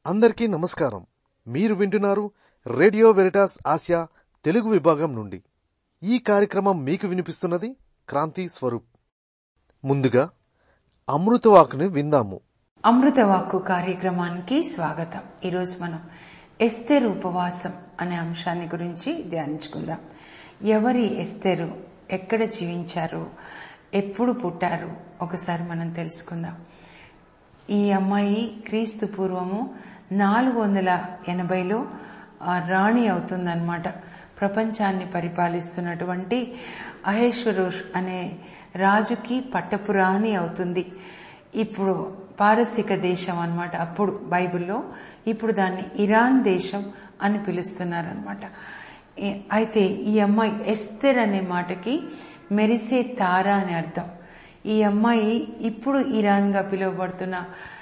అందరికీ నమస్కారం మీరు వింటున్నారు రేడియో వెరిటాస్ ఆసియా తెలుగు విభాగం నుండి ఈ కార్యక్రమం మీకు వినిపిస్తున్నది క్రాంతి స్వరూప్ ముందుగా అమృతవాకుని విందాము అమృతవాక్కు కార్యక్రమానికి స్వాగతం ఈరోజు మనం ఎస్తేరు ఉపవాసం అనే అంశాన్ని గురించి ధ్యానించుకుందాం ఎవరి ఎస్తేరు ఎక్కడ జీవించారు ఎప్పుడు పుట్టారు ఒకసారి మనం తెలుసుకుందాం ఈ అమ్మాయి క్రీస్తు పూర్వము నాలుగు వందల ఎనభైలో ఆ, రాణి అవుతుందన్నమాట ప్రపంచాన్ని పరిపాలిస్తున్నటువంటి అహేశ్వరోష్ అనే రాజుకి పట్టపురాణి అవుతుంది ఇప్పుడు పారసిక దేశం అన్నమాట అప్పుడు బైబిల్లో ఇప్పుడు దాన్ని ఇరాన్ దేశం అని పిలుస్తున్నారనమాట అయితే ఈ అమ్మాయి ఎస్తెర్ అనే మాటకి మెరిసే తార అని అర్థం ఈ అమ్మాయి ఇప్పుడు ఇరాన్ గా పిలువబడుతున్న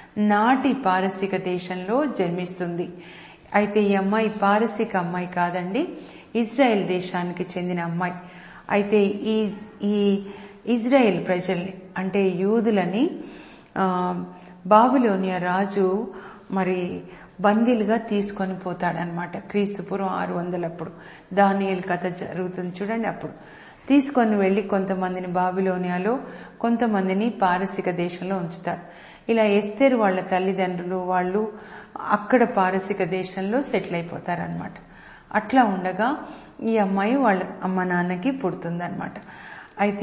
నాటి పారసిక దేశంలో జన్మిస్తుంది అయితే ఈ అమ్మాయి పారసిక అమ్మాయి కాదండి ఇజ్రాయెల్ దేశానికి చెందిన అమ్మాయి అయితే ఈ ఈ ఇజ్రాయెల్ ప్రజల్ని అంటే యూదులని ఆ, బాబిలోనియా రాజు మరి బందీలుగా తీసుకొని పోతాడనమాట క్రీస్తు పూర్వం ఆరు వందలప్పుడు దానియల్ కథ జరుగుతుంది చూడండి అప్పుడు తీసుకొని వెళ్లి కొంతమందిని బాబిలోనియాలో కొంతమందిని పారసిక దేశంలో ఉంచుతాడు ఇలా ఎస్తేరు వాళ్ళ తల్లిదండ్రులు వాళ్ళు అక్కడ పారసిక దేశంలో సెటిల్ అయిపోతారనమాట అట్లా ఉండగా ఈ అమ్మాయి వాళ్ళ అమ్మ నాన్నకి పుడుతుందన్నమాట అయితే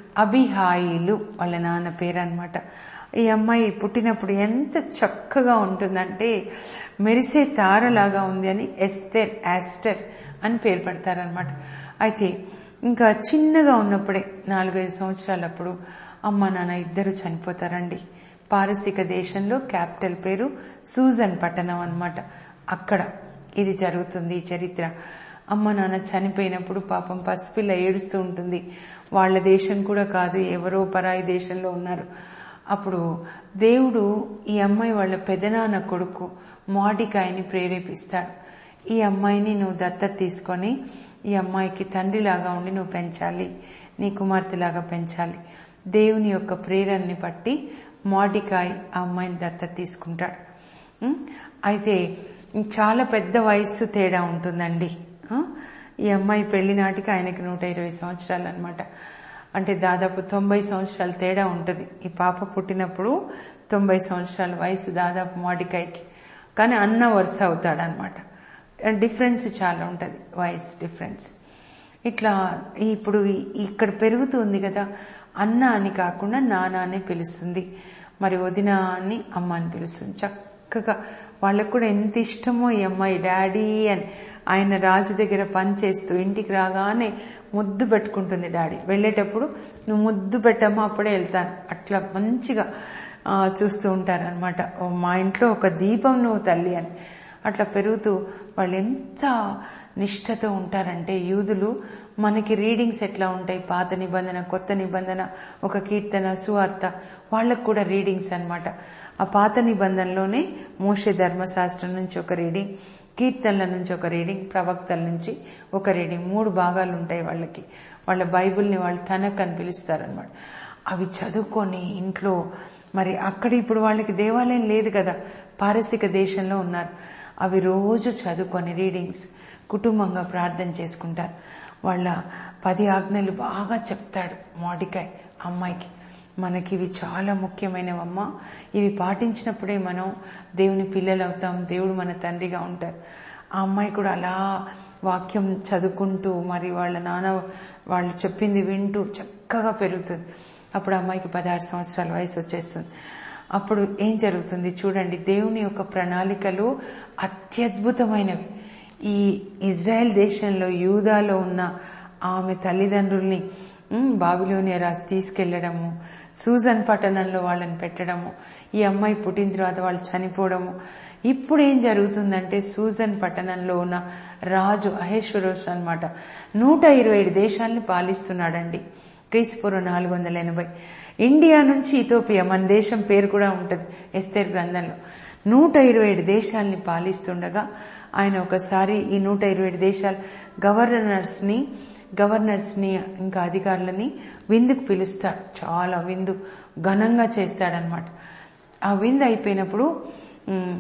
అభిహాయిలు వాళ్ళ నాన్న పేరు అనమాట ఈ అమ్మాయి పుట్టినప్పుడు ఎంత చక్కగా ఉంటుందంటే మెరిసే తారలాగా ఉంది అని ఎస్తెర్ యాస్టర్ అని పేరు పెడతారనమాట అయితే ఇంకా చిన్నగా ఉన్నప్పుడే నాలుగైదు సంవత్సరాలప్పుడు అమ్మ నాన్న ఇద్దరు చనిపోతారండి పారసిక దేశంలో క్యాపిటల్ పేరు సూజన్ పట్టణం అన్నమాట అక్కడ ఇది జరుగుతుంది ఈ చరిత్ర అమ్మ నాన్న చనిపోయినప్పుడు పాపం పసిపిల్ల ఏడుస్తూ ఉంటుంది వాళ్ళ దేశం కూడా కాదు ఎవరో పరాయి దేశంలో ఉన్నారు అప్పుడు దేవుడు ఈ అమ్మాయి వాళ్ళ పెదనాన్న కొడుకు మాడికాయని ప్రేరేపిస్తాడు ఈ అమ్మాయిని నువ్వు దత్తత తీసుకొని ఈ అమ్మాయికి తండ్రిలాగా ఉండి నువ్వు పెంచాలి నీ కుమార్తెలాగా పెంచాలి దేవుని యొక్క ప్రేరణని బట్టి మాడికాయ్ ఆ అమ్మాయిని దత్తత తీసుకుంటాడు ఉం? అయితే చాలా పెద్ద వయస్సు తేడా ఉంటుందండి ఆ? ఈ అమ్మాయి పెళ్లి నాటికి ఆయనకి నూట ఇరవై సంవత్సరాలు అనమాట అంటే దాదాపు తొంభై సంవత్సరాల తేడా ఉంటుంది ఈ పాప పుట్టినప్పుడు తొంభై సంవత్సరాల వయసు దాదాపు మాడికాయకి కానీ అన్న వరుస అవుతాడనమాట డిఫరెన్స్ చాలా ఉంటుంది వయసు డిఫరెన్స్ ఇట్లా ఇప్పుడు ఈ- ఇక్కడ పెరుగుతుంది కదా అన్న అని కాకుండా నాన్న అని పిలుస్తుంది మరి వదిన అని అమ్మ అని పిలుస్తుంది చక్కగా వాళ్ళకు కూడా ఎంత ఇష్టమో ఈ అమ్మాయి డాడీ అని ఆయన రాజు దగ్గర పని చేస్తూ ఇంటికి రాగానే ముద్దు పెట్టుకుంటుంది డాడీ వెళ్ళేటప్పుడు నువ్వు ముద్దు పెట్టమ్మా అప్పుడే వెళ్తాను అట్లా మంచిగా ఆ, చూస్తూ ఉంటారనమాట మా ఇంట్లో ఒక దీపం నువ్వు తల్లి అని అట్లా పెరుగుతూ వాళ్ళు ఎంత నిష్ఠతో ఉంటారంటే యూదులు మనకి రీడింగ్స్ ఎట్లా ఉంటాయి పాత నిబంధన కొత్త నిబంధన ఒక కీర్తన సువార్త వాళ్ళకు కూడా రీడింగ్స్ అన్నమాట ఆ పాత నిబంధనలోనే మోషే ధర్మశాస్త్రం నుంచి ఒక రీడింగ్ కీర్తనల నుంచి ఒక రీడింగ్ ప్రవక్తల నుంచి ఒక రీడింగ్ మూడు భాగాలు ఉంటాయి వాళ్ళకి వాళ్ళ బైబిల్ని వాళ్ళు తనక్ అని పిలుస్తారనమాట అవి చదువుకొని ఇంట్లో మరి అక్కడ ఇప్పుడు వాళ్ళకి దేవాలయం లేదు కదా పారసిక దేశంలో ఉన్నారు అవి రోజు చదువుకొని రీడింగ్స్ కుటుంబంగా ప్రార్థన చేసుకుంటారు వాళ్ళ పది ఆజ్ఞలు బాగా చెప్తాడు మోడికాయ్ అమ్మాయికి మనకి ఇవి చాలా ముఖ్యమైనవమ్మ ఇవి పాటించినప్పుడే మనం దేవుని పిల్లలు అవుతాం దేవుడు మన తండ్రిగా ఉంటారు ఆ అమ్మాయి కూడా అలా వాక్యం చదువుకుంటూ మరి వాళ్ళ నాన్న వాళ్ళు చెప్పింది వింటూ చక్కగా పెరుగుతుంది అప్పుడు అమ్మాయికి పదహారు సంవత్సరాల వయసు వచ్చేస్తుంది అప్పుడు ఏం జరుగుతుంది చూడండి దేవుని యొక్క ప్రణాళికలు అత్యద్భుతమైనవి ఈ ఇజ్రాయెల్ దేశంలో యూదాలో ఉన్న ఆమె తల్లిదండ్రుల్ని ఉమ్, బాబిలోనియా రాసి తీసుకెళ్లడము సూజన్ పట్టణంలో వాళ్ళని పెట్టడము ఈ అమ్మాయి పుట్టిన తర్వాత వాళ్ళు చనిపోవడము ఇప్పుడు ఏం జరుగుతుందంటే సూజన్ పట్టణంలో ఉన్న రాజు అహేశ్వరోష్ అన్నమాట నూట ఇరవై ఏడు దేశాలను పాలిస్తున్నాడండి క్రీస్తుపూర్వం నాలుగు వందల ఎనభై ఇండియా నుంచి ఇథోపియా మన దేశం పేరు కూడా ఉంటుంది ఎస్తేర్ గ్రంథంలో నూట ఇరవై ఏడు దేశాలని పాలిస్తుండగా ఆయన ఒకసారి ఈ నూట ఇరవై ఏడు దేశాల గవర్నర్స్ ని గవర్నర్స్ ని ఇంకా అధికారులని విందుకు పిలుస్తాడు చాలా విందు ఘనంగా చేస్తాడనమాట ఆ విందు అయిపోయినప్పుడు ఉమ్,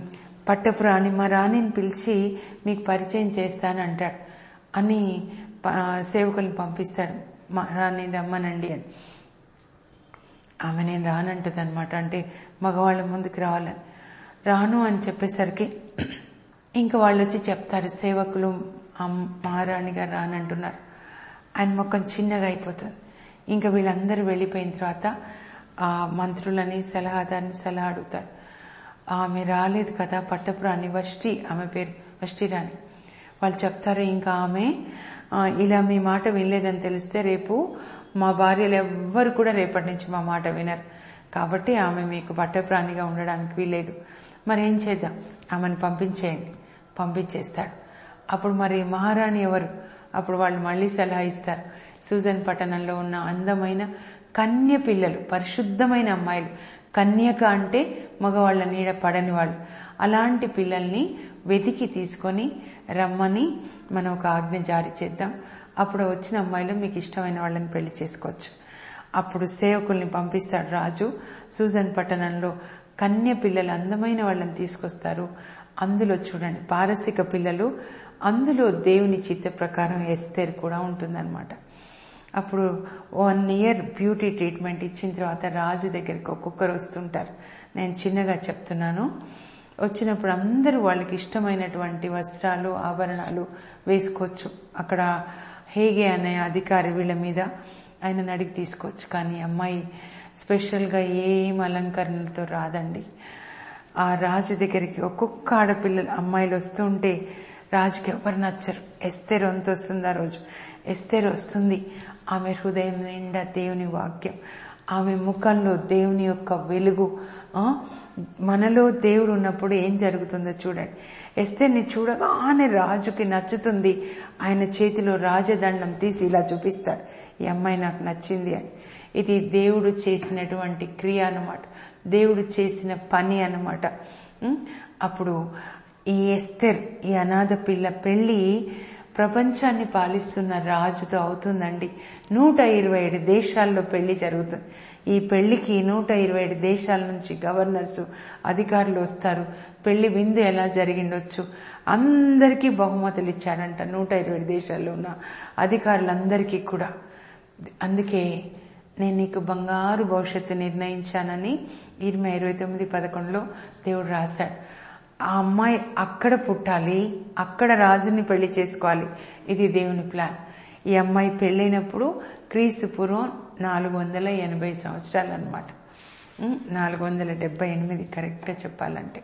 పట్టపు రాణి మా రాణిని పిలిచి మీకు పరిచయం చేస్తాను అంటాడు అని ప- సేవకుల్ని పంపిస్తాడు మా రాణి రమ్మనండి అని ఆమె నేను రానంటది అనమాట అంటే మగవాళ్ళ ముందుకు రావాలని రాను అని చెప్పేసరికి ఇంకా వాళ్ళు వచ్చి చెప్తారు సేవకులు అమ్- మహారాణి గారు రానంటున్నారు ఆయన ముఖం చిన్నగా అయిపోతుంది ఇంకా వీళ్ళందరూ వెళ్ళిపోయిన తర్వాత ఆ మంత్రులని సలహాదారుని సలహా అడుగుతాడు ఆమె రాలేదు కదా పట్టపురాణి వష్టి ఆమె పేరు వష్టి రాణి వాళ్ళు చెప్తారు ఇంకా ఆమె ఆ, ఇలా మీ మాట వినలేదని తెలిస్తే రేపు మా భార్యలు ఎవ్వరు కూడా రేపటి నుంచి మా మాట వినరు కాబట్టి ఆమె మీకు పట్టప్రాణిగా ఉండడానికి వీలేదు మరి ఏం చేద్దాం ఆమెను పంపించేయండి పంపించేస్తాడు అప్పుడు మరి మహారాణి ఎవరు అప్పుడు వాళ్ళు మళ్ళీ సలహా ఇస్తారు సూజన్ పట్టణంలో ఉన్న అందమైన కన్య పిల్లలు పరిశుద్ధమైన అమ్మాయిలు కన్యక అంటే మగవాళ్ళ నీడ పడని వాళ్ళు అలాంటి పిల్లల్ని వెతికి తీసుకొని రమ్మని మనం ఒక ఆజ్ఞ జారీ చేద్దాం అప్పుడు వచ్చిన అమ్మాయిలు మీకు ఇష్టమైన వాళ్ళని పెళ్లి చేసుకోవచ్చు అప్పుడు సేవకుల్ని పంపిస్తాడు రాజు సూజన్ పట్టణంలో కన్య పిల్లలు అందమైన వాళ్ళని తీసుకొస్తారు అందులో చూడండి పారసిక పిల్లలు అందులో దేవుని చిత్త ప్రకారం ఎస్తేర్ కూడా ఉంటుందన్నమాట అప్పుడు వన్ ఇయర్ బ్యూటీ ట్రీట్మెంట్ ఇచ్చిన తర్వాత రాజు దగ్గరికి ఒక్కొక్కరు వస్తుంటారు నేను చిన్నగా చెప్తున్నాను వచ్చినప్పుడు అందరూ వాళ్ళకి ఇష్టమైనటువంటి వస్త్రాలు ఆభరణాలు వేసుకోవచ్చు అక్కడ హేగే అనే అధికారి వీళ్ళ మీద ఆయన అడిగి తీసుకోవచ్చు కానీ అమ్మాయి స్పెషల్గా ఏం అలంకరణలతో రాదండి ఆ రాజు దగ్గరికి ఒక్కొక్క ఆడపిల్లలు అమ్మాయిలు వస్తూ ఉంటే రాజుకి ఎవరు నచ్చరు ఎస్తేరు అంత వస్తుంది ఆ రోజు ఎస్తేరు వస్తుంది ఆమె హృదయం నిండా దేవుని వాక్యం ఆమె ముఖంలో దేవుని యొక్క వెలుగు ఆ, మనలో దేవుడు ఉన్నప్పుడు ఏం జరుగుతుందో చూడండి ఎస్తేర్ని చూడగానే రాజుకి నచ్చుతుంది ఆయన చేతిలో రాజదండం తీసి ఇలా చూపిస్తాడు ఈ అమ్మాయి నాకు నచ్చింది అని ఇది దేవుడు చేసినటువంటి క్రియ అన్నమాట దేవుడు చేసిన పని అన్నమాట ఉం? అప్పుడు ఈ ఎస్తెర్ ఈ అనాథ పిల్ల పెళ్లి ప్రపంచాన్ని పాలిస్తున్న రాజుతో అవుతుందండి నూట ఇరవై ఏడు దేశాల్లో పెళ్లి జరుగుతుంది ఈ పెళ్లికి నూట ఇరవై ఏడు దేశాల నుంచి గవర్నర్స్ అధికారులు వస్తారు పెళ్లి విందు ఎలా జరిగిండొచ్చు అందరికీ బహుమతులు ఇచ్చాడంట నూట ఇరవై ఏడు దేశాల్లో ఉన్న అధికారులందరికీ కూడా అందుకే నేను నీకు బంగారు భవిష్యత్తు నిర్ణయించానని ఇరవై ఇరవై తొమ్మిది పదకొండులో దేవుడు రాశాడు ఆ అమ్మాయి అక్కడ పుట్టాలి అక్కడ రాజుని పెళ్లి చేసుకోవాలి ఇది దేవుని ప్లాన్ ఈ అమ్మాయి పెళ్ళైనప్పుడు క్రీస్తు పూర్వం నాలుగు వందల ఎనభై సంవత్సరాలు అనమాట నాలుగు వందల డెబ్బై ఎనిమిది కరెక్ట్గా చెప్పాలంటే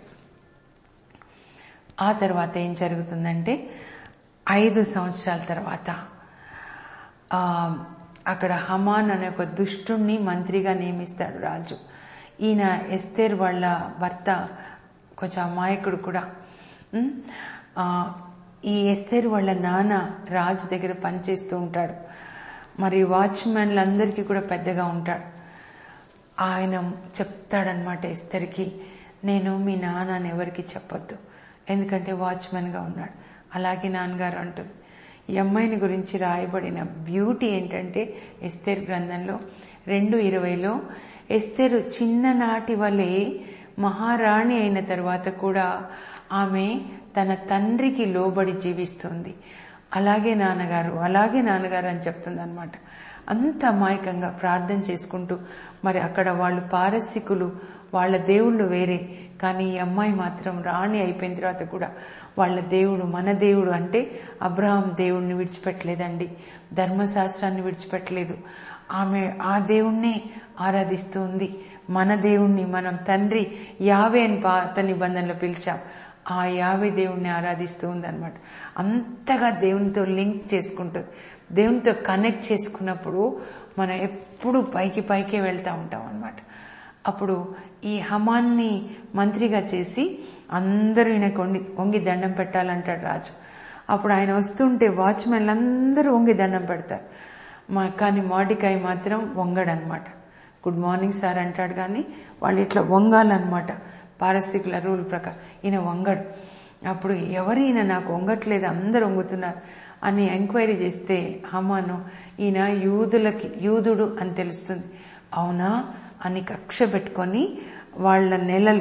ఆ తర్వాత ఏం జరుగుతుందంటే ఐదు సంవత్సరాల తర్వాత ఆ, అక్కడ హమాన్ అనే ఒక దుష్టుణ్ణి మంత్రిగా నియమిస్తాడు రాజు ఈయన ఎస్తేర్ వాళ్ళ భర్త కొంచెం అమాయకుడు కూడా ఉమ్, ఆ, ఈ ఎస్తేర్ వాళ్ళ నాన్న రాజు దగ్గర పనిచేస్తూ ఉంటాడు మరి వాచ్మెన్లందరికీ కూడా పెద్దగా ఉంటాడు ఆయన చెప్తాడనమాట ఎస్తరికి నేను మీ నాన్నని ఎవరికి చెప్పొద్దు ఎందుకంటే వాచ్మెన్గా ఉన్నాడు అలాగే నాన్నగారు అంటుంది ఈ అమ్మాయిని గురించి రాయబడిన బ్యూటీ ఏంటంటే ఎస్తేర్ గ్రంథంలో రెండు ఇరవైలో ఎస్తేరు చిన్ననాటి వలె మహారాణి అయిన తర్వాత కూడా ఆమె తన తండ్రికి లోబడి జీవిస్తుంది అలాగే నాన్నగారు అలాగే నాన్నగారు అని చెప్తుంది అనమాట అంత అమాయకంగా ప్రార్థన చేసుకుంటూ మరి అక్కడ వాళ్ళు పారసికులు వాళ్ళ దేవుళ్ళు వేరే కానీ ఈ అమ్మాయి మాత్రం రాణి అయిపోయిన తర్వాత కూడా వాళ్ళ దేవుడు మన దేవుడు అంటే అబ్రహాం దేవుణ్ణి విడిచిపెట్టలేదండి ధర్మశాస్త్రాన్ని విడిచిపెట్టలేదు ఆమె ఆ దేవుణ్ణి ఆరాధిస్తూ ఉంది మన దేవుణ్ణి మనం తండ్రి యావే అని పాత నిబంధనలో పిలిచాం ఆ యావే దేవుణ్ణి ఆరాధిస్తూ ఉందన్నమాట అంతగా దేవునితో లింక్ చేసుకుంటుంది దేవునితో కనెక్ట్ చేసుకున్నప్పుడు మనం ఎప్పుడు పైకి పైకే వెళ్తూ ఉంటాం అన్నమాట అప్పుడు ఈ హమాన్ని మంత్రిగా చేసి అందరూ ఈయనకు వంగి వంగి దండం పెట్టాలంటాడు రాజు అప్పుడు ఆయన వస్తుంటే వాచ్మెన్లు అందరూ వంగి దండం పెడతారు మా కానీ మాడికాయ మాత్రం వంగడనమాట గుడ్ మార్నింగ్ సార్ అంటాడు కానీ వాళ్ళు ఇట్లా వంగాలన్నమాట పారస్థికుల రూల్ ప్రకారం ఈయన వంగడు అప్పుడు ఎవరు ఈయన నాకు వంగట్లేదు అందరు వంగుతున్నారు అని ఎంక్వైరీ చేస్తే హమాను ఈయన యూదులకి యూదుడు అని తెలుస్తుంది అవునా అని కక్ష పెట్టుకొని వాళ్ళ నెలలు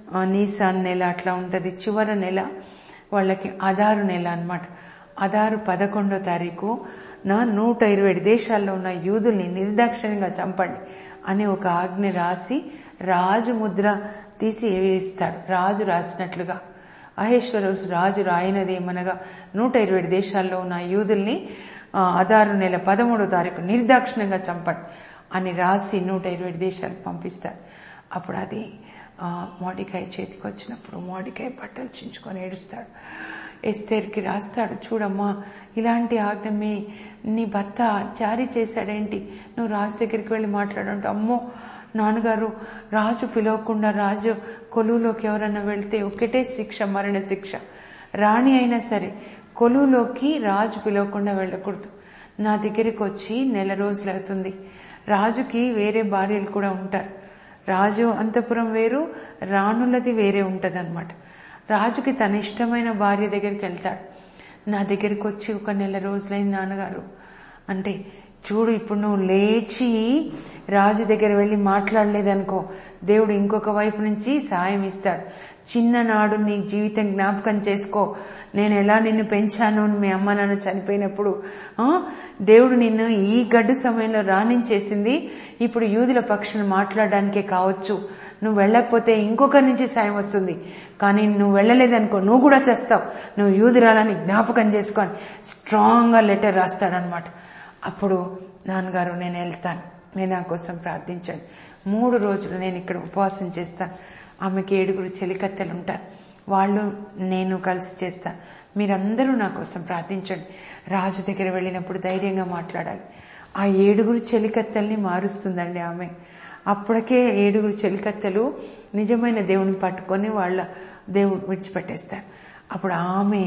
ఆ, నీసాన్ నెల అట్లా ఉంటది చివరి నెల వాళ్ళకి అదారు నెల అన్నమాట అదారు పదకొండో తారీఖు నా నూట ఇరవై ఏడు దేశాల్లో ఉన్న యూదుల్ని నిర్దాక్షిణ్యంగా చంపండి అని ఒక ఆజ్ఞ రాసి రాజు ముద్ర తీసి వేస్తాడు రాజు రాసినట్లుగా అహేశ్వరస్ రాజు రాయినది ఏమనగా నూట ఇరవై ఏడు దేశాల్లో ఉన్న యూదుల్ని ఆ, అదారు నెల పదమూడో తారీఖు నిర్దాక్షిణ్యంగా చంపండి అని రాసి నూట ఇరవై ఏడు దేశాలకు పంపిస్తారు అప్పుడు అది ఆ, మోడికాయ చేతికి వచ్చినప్పుడు మోడికాయ బట్టలు చించుకొని ఏడుస్తాడు ఎస్తేర్కి రాస్తాడు చూడమ్మా ఇలాంటి ఆజ్ఞ మీ నీ భర్త జారీ చేశాడేంటి నువ్వు రాజు దగ్గరికి వెళ్ళి మాట్లాడంటే అమ్మో నాన్నగారు రాజు పిలవకుండా రాజు కొలువులోకి ఎవరన్నా వెళ్తే ఒకటే శిక్ష మరణ శిక్ష రాణి అయినా సరే కొలువులోకి రాజు పిలవకుండా వెళ్ళకూడదు నా దగ్గరికి వచ్చి నెల రోజులు అవుతుంది రాజుకి వేరే భార్యలు కూడా ఉంటారు రాజు అంతపురం వేరు రాణులది వేరే ఉంటదన్నమాట రాజుకి తన ఇష్టమైన భార్య దగ్గరికి వెళ్తాడు నా దగ్గరికి వచ్చి ఒక నెల రోజులైంది నాన్నగారు అంటే చూడు ఇప్పుడు నువ్వు లేచి రాజు దగ్గర వెళ్ళి మాట్లాడలేదనుకో దేవుడు ఇంకొక వైపు నుంచి సాయం ఇస్తాడు చిన్ననాడు నీ జీవితం జ్ఞాపకం చేసుకో నేను ఎలా నిన్ను పెంచాను అని మీ అమ్మ నాన్న చనిపోయినప్పుడు ఆ, దేవుడు నిన్ను ఈ గడ్డు సమయంలో రాణించేసింది ఇప్పుడు యూదుల పక్షాన మాట్లాడడానికే కావచ్చు నువ్వు వెళ్ళకపోతే ఇంకొకరి నుంచి సాయం వస్తుంది కానీ నువ్వు వెళ్ళలేదనుకో నువ్వు కూడా చేస్తావు నువ్వు యూదురాలని జ్ఞాపకం చేసుకొని స్ట్రాంగ్ గా లెటర్ రాస్తాడనమాట అప్పుడు నాన్నగారు నేను వెళ్తాను నేను నా కోసం ప్రార్థించండి మూడు రోజులు నేను ఇక్కడ ఉపవాసం చేస్తాను ఆమెకి ఏడుగురు చెలికత్తెలు ఉంటారు వాళ్ళు నేను కలిసి చేస్తాను మీరందరూ నా కోసం ప్రార్థించండి రాజు దగ్గర వెళ్ళినప్పుడు ధైర్యంగా మాట్లాడాలి ఆ ఏడుగురు చెలికత్తెల్ని మారుస్తుందండి ఆమె అప్పటికే ఏడుగురు చెలికత్తెలు నిజమైన దేవుని పట్టుకొని వాళ్ళ దేవుడు విడిచిపెట్టేస్తారు అప్పుడు ఆమె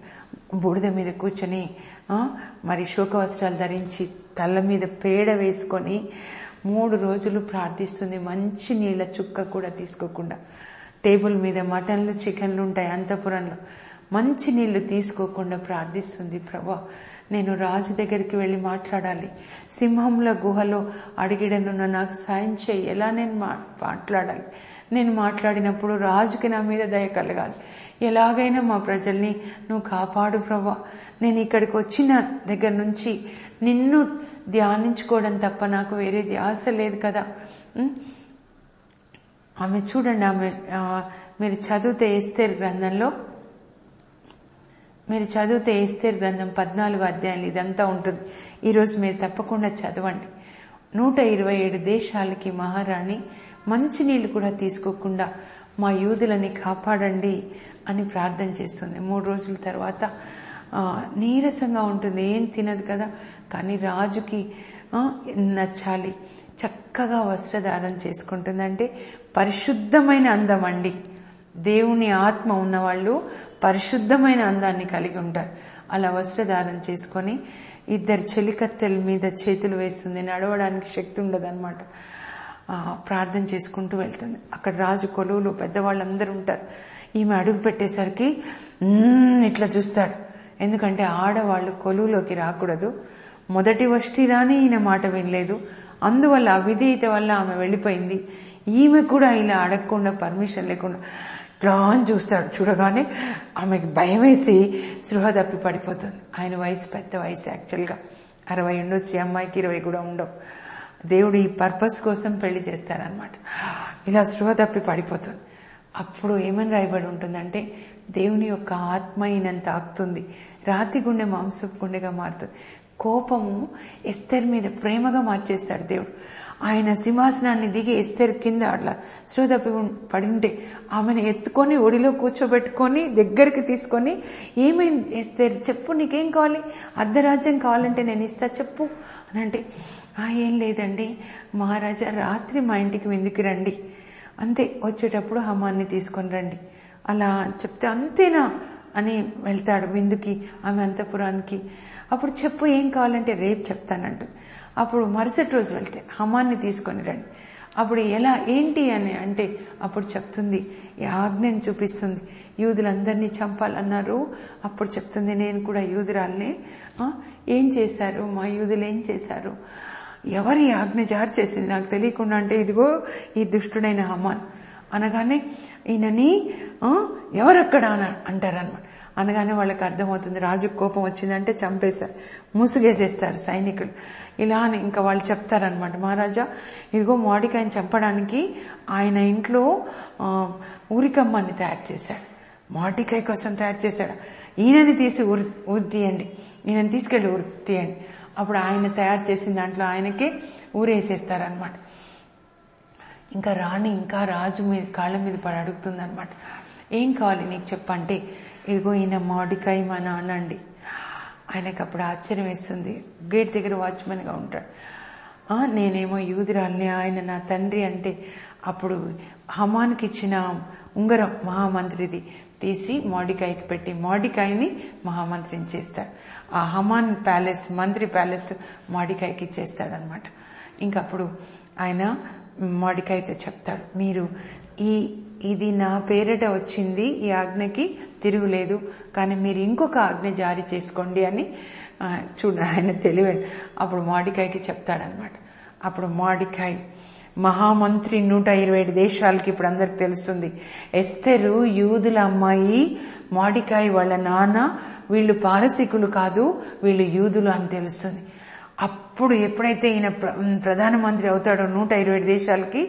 బూడిద మీద కూర్చొని ఆ, మరి శోక వస్త్రాలు ధరించి తల మీద పేడ వేసుకొని మూడు రోజులు ప్రార్థిస్తుంది మంచి నీళ్ల చుక్క కూడా తీసుకోకుండా టేబుల్ మీద మటన్లు చికెన్లు ఉంటాయి అంతపురంలో మంచి నీళ్లు తీసుకోకుండా ప్రార్థిస్తుంది ప్రభా నేను రాజు దగ్గరికి వెళ్ళి మాట్లాడాలి సింహంల గుహలో అడిగిడనున్న నాకు సాయం చేయి ఎలా నేను మా- మాట్లాడాలి నేను మాట్లాడినప్పుడు రాజుకి నా మీద దయ కలగాలి ఎలాగైనా మా ప్రజల్ని నువ్వు కాపాడు ప్రభా నేను ఇక్కడికి వచ్చిన దగ్గర నుంచి నిన్ను ధ్యానించుకోవడం తప్ప నాకు వేరే ధ్యాస లేదు కదా ఉం? ఆమె చూడండి ఆమె ఆ, మీరు చదివితే ఎస్తేర్ గ్రంథంలో మీరు చదివితే ఎస్తేర్ గ్రంథం పద్నాలుగు అధ్యాయాలు ఇదంతా ఉంటుంది ఈరోజు మీరు తప్పకుండా చదవండి నూట ఇరవై ఏడు దేశాలకి మహారాణి మంచినీళ్లు కూడా తీసుకోకుండా మా యూదులని కాపాడండి అని ప్రార్థన చేస్తుంది మూడు రోజుల తర్వాత ఆ, నీరసంగా ఉంటుంది ఏం తినదు కదా కానీ రాజుకి ఆ, నచ్చాలి చక్కగా వస్త్రధారణ చేసుకుంటుందంటే పరిశుద్ధమైన అందం అండి దేవుని ఆత్మ ఉన్నవాళ్ళు పరిశుద్ధమైన అందాన్ని కలిగి ఉంటారు అలా వస్త్రధారణ చేసుకొని ఇద్దరు చెలికత్తెల మీద చేతులు వేస్తుంది నడవడానికి శక్తి ఉండదన్నమాట ఆ, ప్రార్థన చేసుకుంటూ వెళ్తుంది అక్కడ రాజు కొలువులు పెద్దవాళ్ళందరూ ఉంటారు ఈమె అడుగు పెట్టేసరికి "మ్మ్" ఇట్లా చూస్తాడు ఎందుకంటే ఆడవాళ్ళు కొలువులోకి రాకూడదు మొదటి వష్టి రాని ఈయన మాట వినలేదు అందువల్ల అవిధేయత వల్ల ఆమె వెళ్ళిపోయింది ఈమె కూడా ఇలా అడగకుండా పర్మిషన్ లేకుండా ఇట్లా అని చూస్తాడు చూడగానే ఆమెకి భయం వేసి సృహ తప్పి పడిపోతుంది ఆయన వయసు పెద్ద వయసు యాక్చువల్గా అరవై ఉండొచ్చు ఈ అమ్మాయికి ఇరవై కూడా ఉండవు దేవుడు ఈ పర్పస్ కోసం పెళ్లి చేస్తారనమాట ఇలా సృహ తప్పి పడిపోతుంది అప్పుడు ఏమని రాయబడి ఉంటుందంటే దేవుని యొక్క ఆత్మ ఈయనను తాకుతుంది రాతి గుండె మాంసపు గుండెగా మారుతుంది కోపము ఎస్తర్ మీద ప్రేమగా మార్చేస్తాడు దేవుడు ఆయన సింహాసనాన్ని దిగి ఎస్తర్ కింద అట్లా శ్రోదపి పడింటే ఆమెను ఎత్తుకొని ఒడిలో కూర్చోబెట్టుకొని దగ్గరికి తీసుకొని ఏమైంది ఎస్తర్ చెప్పు నీకేం కావాలి అర్ధరాజ్యం కావాలంటే నేను ఇస్తా చెప్పు అని అంటే "ఆ, ఏం లేదండి మహారాజా రాత్రి మా ఇంటికి విందుకి రండి అంతే వచ్చేటప్పుడు హమాన్ని తీసుకొని రండి అలా చెప్తే అంతేనా అని వెళ్తాడు విందుకి ఆమె అంతపురానికి అప్పుడు చెప్పు ఏం కావాలంటే రేపు చెప్తానంటు అప్పుడు మరుసటి రోజు వెళ్తే హమాన్ని తీసుకొని రండి అప్పుడు ఎలా ఏంటి అని అంటే అప్పుడు చెప్తుంది ఈ ఆజ్ఞని చూపిస్తుంది యూదులందరినీ చంపాలన్నారు అప్పుడు చెప్తుంది నేను కూడా యూదురాల్ని "ఆ, ఏం చేశారు మా యూదులు ఏం చేశారు ఎవరి ఆజ్ఞ జారి చేసింది నాకు తెలియకుండా అంటే ఇదిగో ఈ దుష్టుడైన హమాన్ అనగానే ఈయనని "ఆ, ఎవరక్కడ అని అంటారనమాట అనగానే వాళ్ళకి అర్థమవుతుంది రాజుకు కోపం వచ్చిందంటే చంపేశారు ముసుగేసేస్తారు సైనికులు ఇలా అని ఇంకా వాళ్ళు చెప్తారనమాట మహారాజా ఇదిగో మోడికాయని చంపడానికి ఆయన ఇంట్లో ఆ, ఊరికమ్మని తయారు చేశాడు మోటికాయ కోసం తయారు చేశాడు ఈయనని తీసి ఉరి ఉరి తీయండి ఈయనని తీసుకెళ్ళి ఉరి తీయండి అప్పుడు ఆయన తయారు చేసిన దాంట్లో ఆయనకే ఊరేసేస్తారనమాట ఇంకా రాణి ఇంకా రాజు మీద కాళ్ళ మీద పడి అడుగుతుంది అనమాట ఏం కావాలి నీకు చెప్పంటే ఇదిగో ఈయన మామిడికాయ మా నాన్న అండి ఆయనకు అప్పుడు ఆశ్చర్యం వేస్తుంది గేట్ దగ్గర వాచ్మెన్గా ఉంటాడు "ఆ, నేనేమో యూదురాల్ని ఆయన నా తండ్రి అంటే అప్పుడు హమాన్కి ఇచ్చిన ఉంగరం మహామంత్రిది తీసి మామిడికాయకి పెట్టి మామిడికాయని మహామంత్రిని చేస్తాడు ఆ హమాన్ ప్యాలెస్ మంత్రి ప్యాలెస్ మామిడికాయకి ఇచ్చేస్తాడనమాట ఇంకప్పుడు ఆయన మామిడికాయతో చెప్తాడు మీరు ఈ ఇది నా పేరిట వచ్చింది ఈ ఆజ్ఞకి తిరుగులేదు కానీ మీరు ఇంకొక ఆజ్ఞ జారీ చేసుకోండి అని ఆ, చూడండి ఆయన తెలివాడు అప్పుడు మామిడికాయకి చెప్తాడనమాట అప్పుడు మామిడికాయ మహామంత్రి నూట ఇరవై ఏడు దేశాలకి ఇప్పుడు అందరికి తెలుస్తుంది ఎస్తెరు యూదుల అమ్మాయి మాడికాయ వాళ్ళ నాన్న వీళ్ళు పారసికులు కాదు వీళ్ళు యూదులు అని తెలుస్తుంది అప్పుడు ఎప్పుడైతే ఈయన ప్ర- ప్రధానమంత్రి అవుతాడో నూట ఇరవై ఏడు దేశాలకి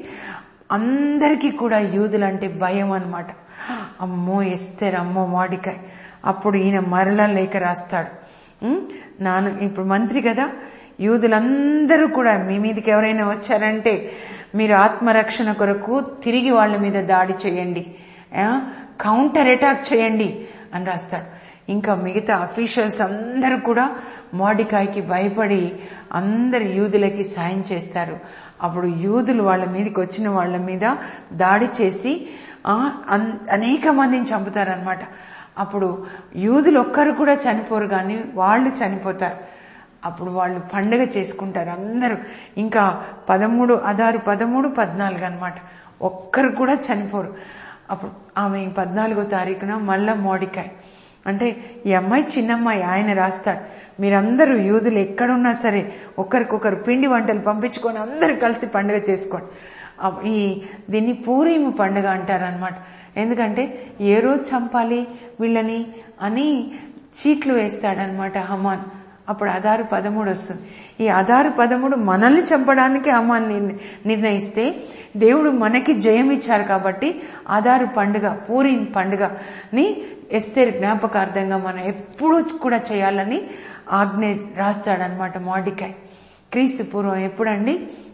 అందరికీ కూడా యూదులు అంటే భయం అన్నమాట అమ్మో ఎస్తేర్ అమ్మో మాడికాయ అప్పుడు ఈయన మరలా లేఖ రాస్తాడు ఉమ్, నాను ఇప్పుడు మంత్రి కదా యూదులందరూ కూడా మీ మీదకి ఎవరైనా వచ్చారంటే మీరు ఆత్మరక్షణ కొరకు తిరిగి వాళ్ళ మీద దాడి చేయండి ఆ, కౌంటర్ అటాక్ చేయండి అని రాస్తాడు ఇంకా మిగతా అఫీషియల్స్ అందరూ కూడా మోడికాయకి భయపడి అందరు యూదులకి సాయం చేస్తారు అప్పుడు యూదులు వాళ్ళ మీదకి వచ్చిన వాళ్ళ మీద దాడి చేసి ఆ, అన్- అనేక మందిని చంపుతారనమాట అప్పుడు యూదులు ఒక్కరు కూడా చనిపోరు కానీ వాళ్ళు చనిపోతారు అప్పుడు వాళ్ళు పండుగ చేసుకుంటారు అందరూ ఇంకా పదమూడు అదారు పదమూడు పద్నాలుగు అన్నమాట ఒక్కరు కూడా చనిపోరు అప్పుడు ఆమె పద్నాలుగో తారీఖున మళ్ళా మోడికాయ అంటే ఈ అమ్మాయి చిన్నమ్మాయి ఆయన రాస్తాడు మీరందరూ యూదులు ఎక్కడున్నా సరే ఒకరికొకరు పిండి వంటలు పంపించుకొని అందరూ కలిసి పండుగ చేసుకోండి అప్- ఈ దీన్ని పూరీము పండుగ అంటారనమాట ఎందుకంటే ఏ రోజు చంపాలి వీళ్ళని అని చీట్లు వేస్తాడనమాట హమాన్ అప్పుడు అదారు పదమూడు వస్తుంది ఈ అదారు పదమూడు మనల్ని చంపడానికి హమాన్ నిర్- నిర్ణయిస్తే దేవుడు మనకి జయం ఇచ్చారు కాబట్టి ఆధారు పండుగ పూరి పండుగని ఎస్తేర్ జ్ఞాపకార్థంగా మనం ఎప్పుడూ కూడా చేయాలని ఆజ్ఞ రాస్తాడనమాట మాడికాయ్ క్రీస్తు పూర్వం ఎప్పుడండి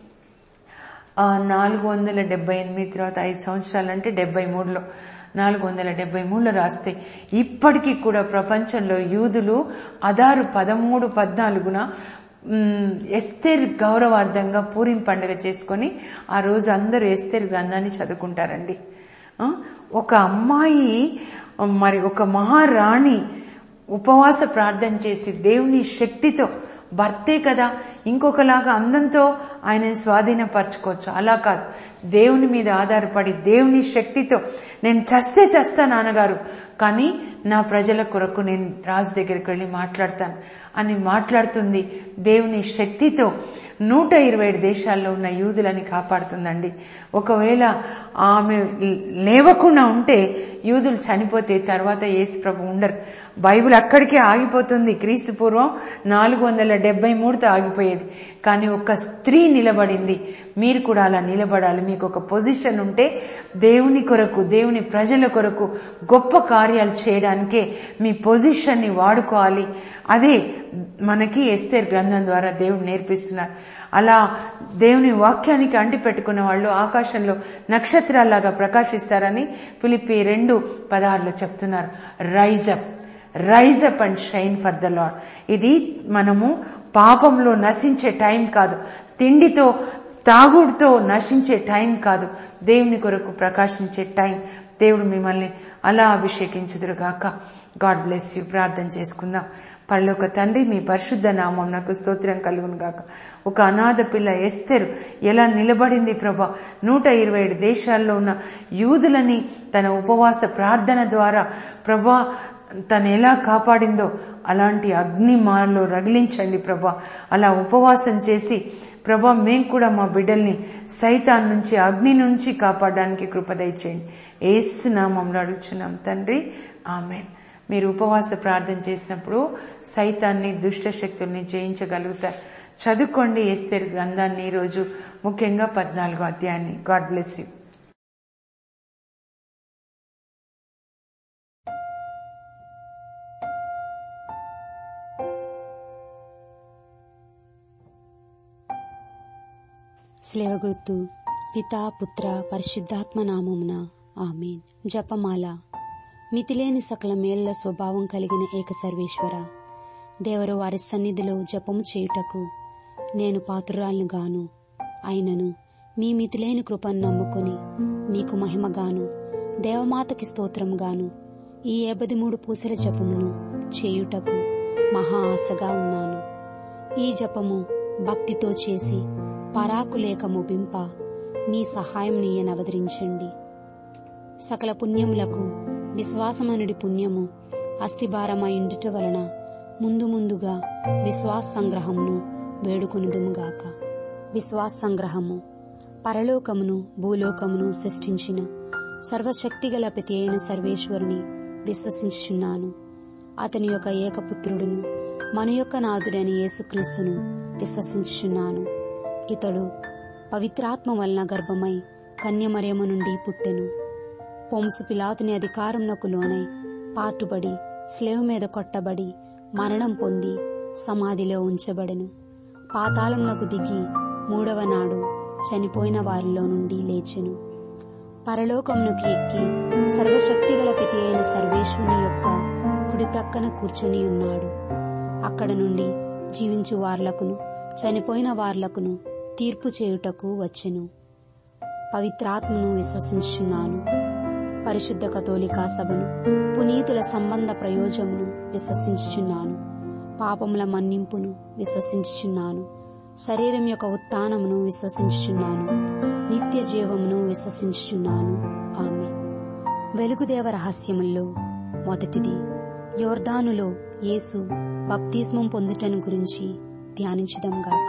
ఆ, నాలుగు వందల డెబ్బై ఎనిమిది తర్వాత ఐదు సంవత్సరాలు అంటే డెబ్బై మూడులో నాలుగు వందల డెబ్బై మూడులో రాస్తే ఇప్పటికీ కూడా ప్రపంచంలో యూదులు అదారు పదమూడు పద్నాలుగున మ్, ఎస్తేర్ గౌరవార్థంగా పూరిం పండుగ చేసుకొని ఆ రోజు అందరూ ఎస్తేర్ గ్రంథాన్ని చదువుకుంటారండి ఆ, ఒక అమ్మాయి మరి ఒక మహారాణి ఉపవాస ప్రార్థన చేసి దేవుని శక్తితో భర్తే కదా ఇంకొకలాగా అందంతో ఆయనని స్వాధీనపరచుకోవచ్చు అలా కాదు దేవుని మీద ఆధారపడి దేవుని శక్తితో నేను చస్తే చస్తా నాన్నగారు కానీ నా ప్రజల కొరకు నేను రాజు దగ్గరికి వెళ్ళి మాట్లాడతాను అని మాట్లాడుతుంది దేవుని శక్తితో నూట ఇరవై ఏడు దేశాల్లో ఉన్న యూదులని కాపాడుతుందండి ఒకవేళ ఆమె లేవకుండా ఉంటే యూదులు చనిపోతే తర్వాత యేసు ప్రభు ఉండరు బైబిల్ అక్కడికే ఆగిపోతుంది క్రీస్తు పూర్వం నాలుగు వందల డెబ్బై మూడుతో ఆగిపోయేది కానీ ఒక స్త్రీ నిలబడింది మీరు కూడా అలా నిలబడాలి మీకు ఒక పొజిషన్ ఉంటే దేవుని కొరకు దేవుని ప్రజల కొరకు గొప్ప కార్యాలు చేయడానికే మీ పొజిషన్ని వాడుకోవాలి అదే మనకి ఎస్తేర్ గ్రంథం ద్వారా దేవుడు నేర్పిస్తున్నారు అలా దేవుని వాక్యానికి అంటి పెట్టుకున్న వాళ్ళు ఆకాశంలో నక్షత్రాల్లాగా ప్రకాశిస్తారని ఫిలిప్పి రెండు పదహారులో చెప్తున్నారు rise up rise up and shine for the lord ఇది మనము పాపంలో నశించే టైం కాదు తిండితో తాగుడుతో నశించే టైం కాదు దేవుని కొరకు ప్రకాశించే టైం దేవుడు మిమ్మల్ని అలా అభిషేకించుదురుగాక గాడ్ బ్లెస్ యూ ప్రార్థన చేసుకుందాం పరలోక తండ్రి మీ పరిశుద్ధ నామం నాకు స్తోత్రం కలుగును గాక ఒక అనాథ పిల్ల ఎస్తెరు ఎలా నిలబడింది ప్రభా నూట ఇరవై ఏడు దేశాల్లో ఉన్న యూదులని తన ఉపవాస ప్రార్థన ద్వారా ప్రభా తను ఎలా కాపాడిందో అలాంటి అగ్ని మాలో రగిలించండి ప్రభా అలా ఉపవాసం చేసి ప్రభా మేం కూడా మా బిడ్డల్ని సైతాన్ నుంచి అగ్ని నుంచి కాపాడడానికి కృప దయచేయండి ఏసునామంలో అడుగుచున్నాం తండ్రి ఆమెన్ మీరు ఉపవాస ప్రార్థన చేసినప్పుడు సైతాన్ని దుష్ట శక్తుల్ని జయించగలుగుతారు చదువుకోండి ఎస్తేర్ గ్రంథాన్ని ఈరోజు ముఖ్యంగా పద్నాలుగో అధ్యాయాన్ని గాడ్ బ్లెస్ యూ స్లేవగుర్తు పితా పుత్ర పరిశుద్ధాత్మ నామమున ఆమెన్ జపమాల మితిలేని సకల మేళ్ల స్వభావం కలిగిన ఏక సర్వేశ్వర దేవరు వారి సన్నిధిలో జపము చేయుటకు నేను పాత్రురాలను గాను అయినను మీ మితిలేని కృపను నమ్ముకొని మీకు మహిమగాను దేవమాతకి స్తోత్రముగాను ఈ ఏబది మూడు పూసల జపమును చేయుటకు మహా ఆశగా ఉన్నాను ఈ జపము భక్తితో చేసి పరాకులేక ముగింప మీ సహాయం నీయనవదరించండి సకల పుణ్యములకు విశ్వాసమనుడి పుణ్యము అస్థిభారమైండుట వలన ముందు ముందుగా విశ్వాస సంగ్రహమును వేడుకొనుదుముగాక విశ్వాస సంగ్రహము పరలోకమును భూలోకమును సృష్టించిన సర్వశక్తిగల ప్రతి అయిన సర్వేశ్వరుని విశ్వసించుచున్నాను అతని యొక్క ఏకపుత్రుడును మన యొక్క నాథుడైన యేసుక్రీస్తును విశ్వసించుచున్నాను ఇతడు పవిత్రాత్మ వలన గర్భమై కన్యమరియము నుండి పుట్టెను పొంసు పిలాతుని అధికారంనకు లోనై పాటుబడి స్లేవ్ మీద కొట్టబడి మరణం పొంది సమాధిలో ఉంచబడెను పాతాళంనకు దిగి మూడవ నాడు చనిపోయిన వారిలో నుండి లేచెను పరలోకమునకు ఎక్కి సర్వశక్తిగల పితి అయిన సర్వేశ్వరుని యొక్క కుడి ప్రక్కన కూర్చొని ఉన్నాడు అక్కడ నుండి జీవించు వార్లకును చనిపోయిన వార్లకును తీర్పు చేయుటకు వచ్చెను పవిత్రాత్మను విశ్వసించున్నాను పరిశుద్ధ కథోలికా సభను పునీతుల సంబంధ ప్రయోజమును విశ్వసించుచున్నాను పాపముల మన్నింపును విశ్వసించుచున్నాను శరీరం యొక్క ఉత్థానమును విశ్వసించుచున్నాను నిత్య జీవమును విశ్వసించుచున్నాను ఆమె వెలుగుదేవ రహస్యముల్లో మొదటిది యోర్దానులో యేసు బప్తిస్మం పొందుటను గురించి ధ్యానించుదాం గాక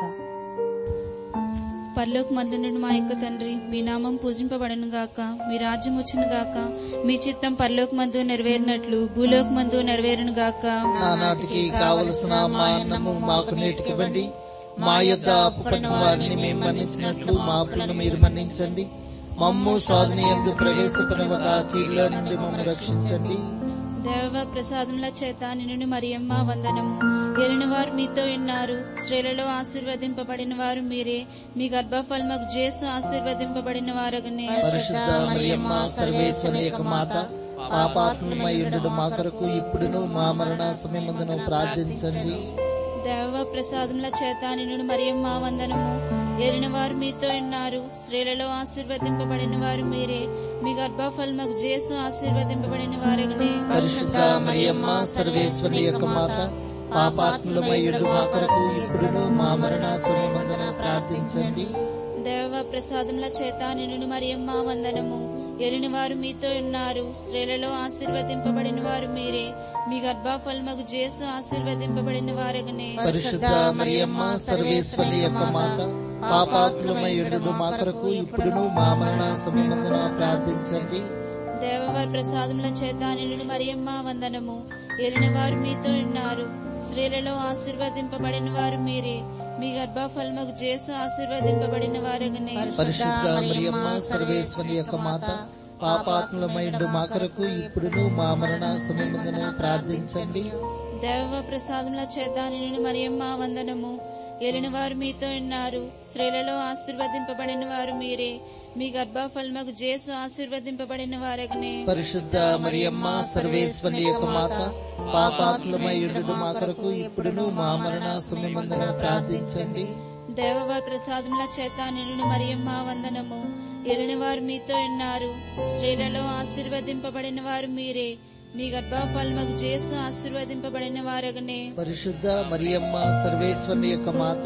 పరలోక మందునుడు మా యొక్క తండ్రి మీ నామం పూజింపబడను గాక మీ రాజ్యం వచ్చును గాక మీ చిత్తం పరలోక మందు నెరవేరినట్లు భూలోక మందు నెరవేరును గాక నానాటికి కావలసిన మా అన్నము మాకు నేటికివ్వండి మా యొద్ద అప్పుపడిన వారిని మేము మన్నించినట్లు మా అప్పులను మీరు మన్నించండి మమ్ము సాధనీయందు ప్రవేశపడవగా కీళ్ళ నుండి మమ్మల్ని రక్షించండి దేవ ప్రసాదముల చేత నిన్ను మరియమ్మ వందనము ఎరిన వారు మీతో ఉన్నారు స్త్రీలలో ఆశీర్వదింపబడిన వారు మీరే మీ గర్భఫలముకు జేసు ఆశీర్వదింపబడిన వారగనే పరిశుద్ధ మరియమ్మ సర్వేశ్వరి యొక్క మాత పాపాత్మయుడు మా కొరకు ఇప్పుడును మా మరణ సమయమందును ప్రార్థించండి దేవ ప్రసాదముల చేత నిన్ను మరియమ్మ వందనము ఎరిన వారు మీతో ఉన్నారు స్త్రీలలో ఆశీర్వదింపబడిన వారు మీరే మీ గర్భఫలముకు జేసు ఆశీర్వదింపబడిన వారగనే పరిశుద్ధ మరియమ్మ సర్వేశ్వరి యొక్క మాత పాపాత్ములమయ్యుడు మా కొరకు ఇప్పుడును మా మరణ సమయమందున ప్రార్థించండి దేవ ప్రసాదముల చేత నిన్ను మరియమ్మ వందనము ఎరిని వారు మీతో ఉన్నారు స్త్రీలలో ఆశీర్వదింపబడిన వారు మీరే మీ గర్భఫలముకు జేసు ఆశీర్వదింపబడిన వారగనే పరిశుద్ధ మరియమ్మ సర్వేశ్వరి యొక్క మాత పాపాత్ములమయ్యుడు మా కొరకు ఇప్పుడును మా మరణ సమయమందున ప్రార్థించండి దేవవారి ప్రసాదముల చేత నిన్ను మరియమ్మ వందనము ఎరిన వారు మీతో ఉన్నారు స్త్రీలలో ఆశీర్వదింపబడిన వారు మీరే మీ గర్భఫలముకు జేసు ఆశీర్వదింపబడిన వారగనే పరిశుద్ధ మరియమ్మ సర్వేశ్వరి యొక్క మాత పాపాత్ములమైండు మా కొరకు ఇప్పుడును మా మరణ సమయమందున ప్రార్థించండి దేవ ప్రసాదముల చేత నిన్ను మరియమ్మ వందనము ఎలిన వారు మీతో ఉన్నారు స్త్రీలలో ఆశీర్వదింపబడిన వారు మీరే మీ గర్భఫలముకు జేసు ఆశీర్వదింపబడిన వారగనే పరిశుద్ధ మరియమ్మ సర్వేశ్వరి యొక్క మాత పాపాత్ములమైండు మా కొరకు ఇప్పుడును మా మరణ సమయమందున ప్రార్థించండి దేవవారి ప్రసాదముల చేత నిన్ను మరియమ్మ వందనము ఎలిన వారు మీతో ఉన్నారు స్త్రీలలో ఆశీర్వదింపబడిన వారు మీరే మీ గర్భఫలముకు జేసు ఆశీర్వదింపబడిన వారగనే పరిశుద్ధ మరియమ్మ సర్వేశ్వరి యొక్క మాత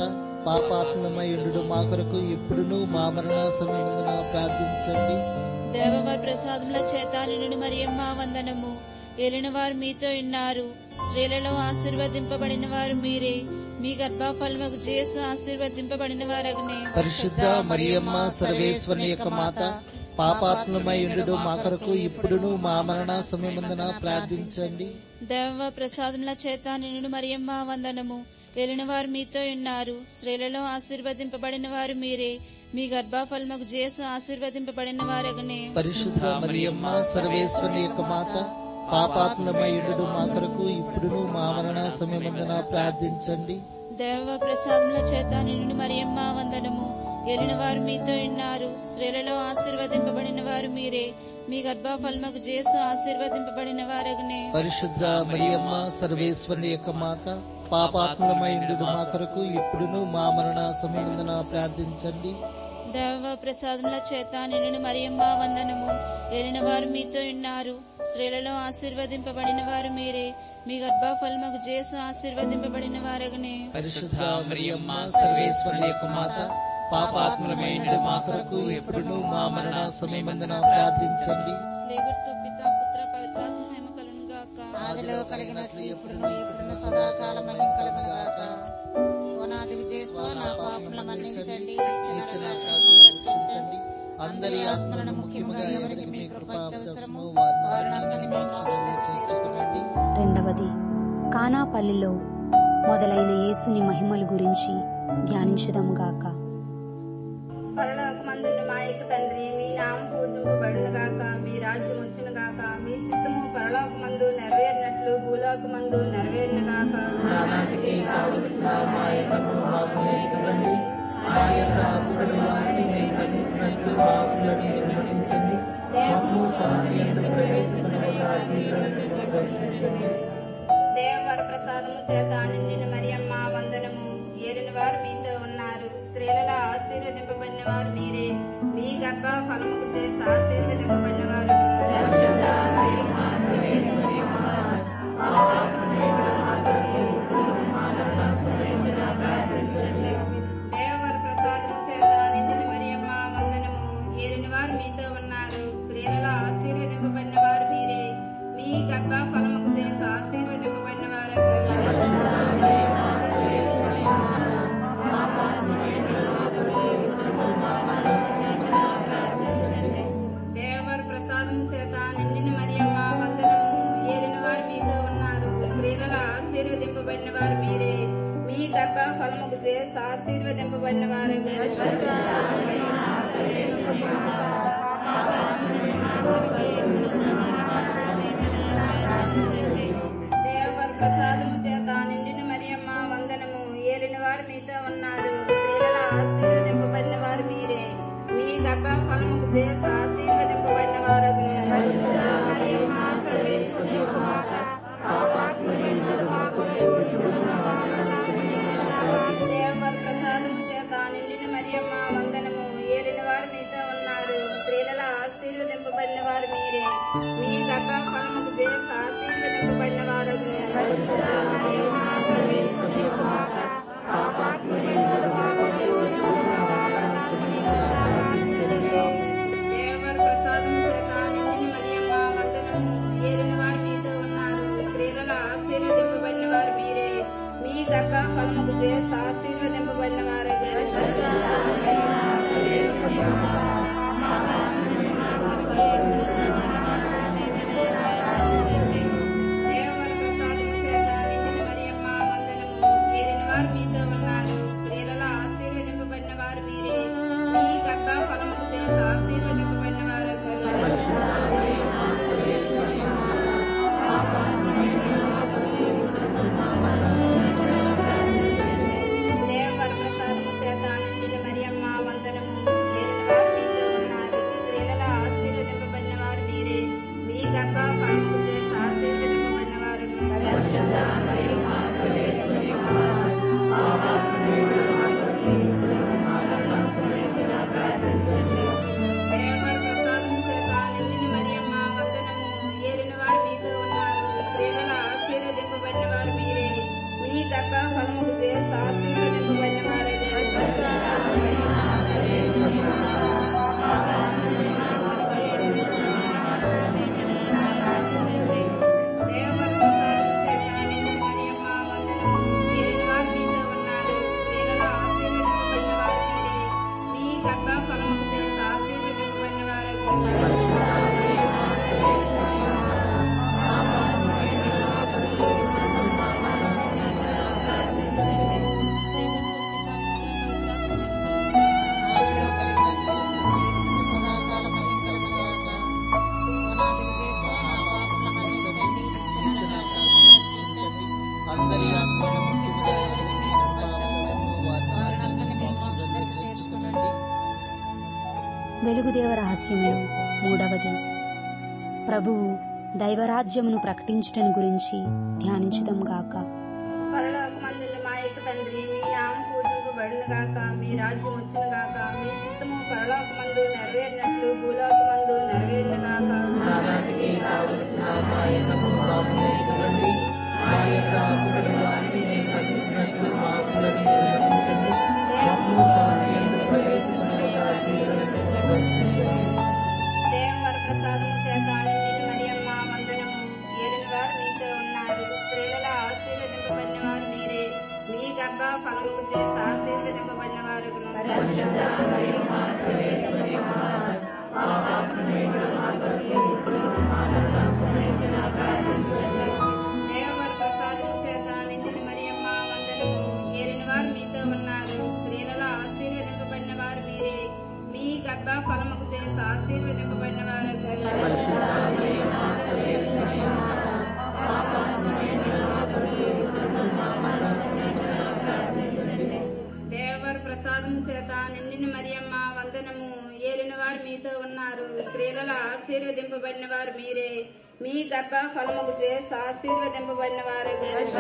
పాపాత్మయుడు మా కొరకు ఇప్పుడును మా మరణ సమయమందున ప్రార్థించండి దేవవారి ప్రసాదముల చేత నిన్ను మరియమ్మ వందనము ఏలిన వారు మీతో ఉన్నారు స్త్రీలలో ఆశీర్వదింపబడిన వారు మీరే మీ గర్భఫలముకు చేసు ఆశీర్వదింపబడిన వారగనే పరిశుద్ధ మరియమ్మ సర్వేశ్వరుని యొక్క మాత పాపాత్మలమై ఉండు మా కొరకు ఇప్పుడును మా మరణ సమయమందున ప్రార్థించండి దేవ ప్రసాదముల చేత నిన్ను మరియమ్మ వందనము ఏలిన వారు మీతో ఉన్నారు స్త్రీలలో ఆశీర్వదింపబడిన వారు మీరే మీ గర్భఫలముకు చేసు ఆశీర్వదింపబడిన వారగనే పరిశుద్ధ మరియమ్మ సర్వేశ్వరుని యొక్క మాత పాపాత్మలమై ఉండు మా కొరకు ఇప్పుడును మా మరణ సమయమందున ప్రార్థించండి దేవ ప్రసాదముల చేత నిన్ను మరియమ్మ వందనము ఏలిన వారు మీతో ఉన్నారు స్త్రీలలో ఆశీర్వదింపబడిన వారు మీరే మీ గర్భఫలముకు చేసు ఆశీర్వదింపబడిన వారగనే పరిశుద్ధ మరియమ్మ సర్వేశ్వరుని యొక్క మాత పాపాత్మలమై ఉండు మా కొరకు ఇప్పుడును మా మరణ సమయమందున ప్రార్థించండి దేవ ప్రసాదముల చేత నిన్ను మరియమ్మ వందనము ఏలిన వారు మీతో ఉన్నారు స్త్రీలలో ఆశీర్వదింపబడిన వారు మీరే మీ గర్భఫలముకు చేసు ఆశీర్వదింపబడిన వారగనే పరిశుద్ధ మరియమ్మ సర్వేశ్వరుని యొక్క మాత పాపాత్మలమై ఉండు మా కొరకు ఇప్పుడును మా మరణ సమయమందున ప్రార్థించండి స్లేవర్తో పిత పుత్ర పవిత్రాత్మ మహిమ కలుగును గాక ఆదిలో కలిగినట్లు ఇప్పుడును ఇప్పుడును సదాకాలం మహిమ కలుగునుగాక ఓనాది విజయస్వ నా పాపముల మన్నించండి క్రీస్తు నా కాకు రక్షించండి అందరి ఆత్మలను ముఖ్యముగా ఎవరికి మీ కృప అవసరమో వారిని మీ క్షేమంలో చేర్చుకోనండి రెండవది కానాపల్లిలో మొదలైన యేసుని మహిమల గురించి ధ్యానించుదాముగాక పరలోకమందున్న మా యొక్క తండ్రి మీ నామం పూజింపబడును గాక మీ రాజ్యం వచ్చును గాక మీ చిత్తము పరలోకమందు నెరవేరినట్లు భూలోకమందు నెరవేరును గాక దేవవర ప్రసాదము చేత నిండిన మరియమ్మ వందనము ఏలిన వారు మీతో ఉన్నారు స్త్రీలలో ఆశీర్వదింపబడిన వారు మీరే మీ గర్భ ఫలముకు చేసి ఆశీర్వదింపబడిన వారు దేవవర ప్రసాదము చేత నిండిన మరియమ్మ వందనము ఏలిన వారు మీతో ఉన్నారు స్త్రీలలో ఆశీర్వదింపబడిన వారు మీరే మీ గర్భ ఫలముకు చేసి ఆశీర్వదింపబడిన వారు దేవర ప్రసాదం చేత నిండిన మరియమ్మ వందనము ఏలిన వారు మీతో ఉన్నారు స్త్రీలలో ఆశీర్వదింపబడిన వారు మీరే మీ గర్భ ఫలముకు చేసి ఆశీర్వదింపబడిన వారు దేవర ప్రసాదము చేత నిండిన మరియమ్మ వందనము ఏలిన వారు మీతో ఉన్నారు స్త్రీలలో ఆశీర్వదింపబడిన వారు మీరే మీ గర్భ ఫలముకు చేసి ఆశీర్వదింపబడిన వారు దేవర ప్రసాదము చేత నిండిన మరియమ్మ వందనము ఏలిన వారు మీతో ఉన్నారు స్త్రీలలో ఆశీర్వదింపబడిన వారు మీరే మీ గర్భ ఫలముకు చేసి ఆశీర్వదింపబడిన వారు దేవర ప్రసాదం చేత నిండిన మరియమ్మ వందనము ఏలిన వారు మీతో ఉన్నారు స్త్రీలలో ఆశీర్వదింపబడిన వారు మీరే మీ గర్భ ఫలముకు చేసి ఆశీర్వదింపబడిన వారు దేవర ప్రసాదం చేత నిండిన మరియమ్మ వందనము ఏలిన వారు మీతో ఉన్నారు స్త్రీలలో ఆశీర్వదింపబడిన వారు మీరే మీ గర్భ ఫలముకు చేసి ఆశీర్వదింపబడిన వారు దేవర ప్రసాదము చేత నిండిన మరియమ్మ వందనము ఏలిన వారు మీతో వెలుగుదేవ రహస్యములు మూడవది ప్రభువు దైవరాజ్యమును ప్రకటించటం గురించి ధ్యానించుదాం గాక పరలోకమందున్న మా యొక్క తండ్రి మీ నామం పూజింపబడును గాక మీ రాజ్యం వచ్చును గాక మీ చిత్తము పరలోకమందు నెరవేరినట్లు భూలోకమందు నెరవేరును గాక నానాటికి కావలసిన మా ఎన్నము మాకు నేర్చుకోండి మా యొక్క అప్పుడైన వారిని మేము మన్నించినట్లు మా అప్పులను మీరు మన్నించండి మమ్ము స్వాధీనంలో ప్రవేశపెట్టగా కీడులను రక్షించండి దేవవర ప్రసాదం చేత నిండిన మరియమ్మ వందనము ఏలిన వారు మీతో ఉన్నారు స్త్రీలలో ఆశీర్వదింపబడిన వారు మీరే మీ గర్భ ఫలముకు చేసి ఆశీర్వదింపబడిన వారు దేవవర ప్రసాదం చేత నిండిన మరియమ్మ వందనము ఏలిన వారు మీతో ఉన్నారు స్త్రీలలో ఆశీర్వదింపబడిన వారు మీరే మీ గర్భ ఫలముకు చేసి ఆశీర్వదింపబడిన వారు దేవర ప్రసాదం చేత నిండిన మరియమ్మ వందనము ఏలిన వారు మీతో ఉన్నారు స్త్రీలలో ఆశీర్వదింపబడిన వారు మీరే మీ గర్భ ఫలముకు చేసి ఆశీర్వదింపబడిన వారు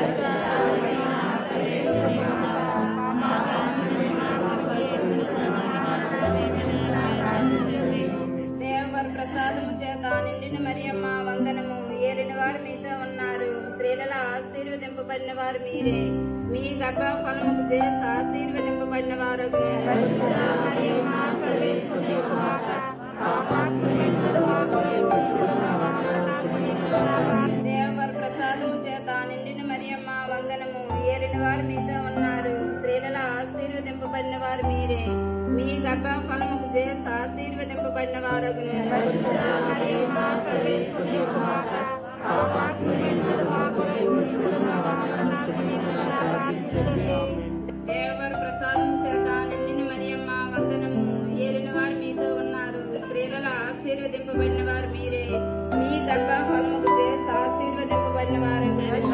దేవర ప్రసాదము చేత నిండిన మరియమ్మ వందనము ఏలిన వారు మీతో ఉన్నారు స్త్రీలలో ఆశీర్వదింపబడిన వారు మీరే మీ గర్భ ఫలముకు చేసి ఆశీర్వదింపబడిన వారు దేవర ప్రసాదము చేత నిండిన మరియమ్మ వందనము ఏలిన వారు మీతో ఉన్నారు స్త్రీలలో ఆశీర్వదింపబడిన వారు మీరే మీ గర్భ ఫలముకు చేసి ఆశీర్వదింపబడిన వారు దేవర ప్రసాదం చేత నిండిన మరియమ్మ వందనము ఏలిన వారు మీతో ఉన్నారు స్త్రీలలో ఆశీర్వదింపబడిన వారు మీరే మీ గర్భ ఫలముకు చేసి ఆశీర్వదింపబడిన వారు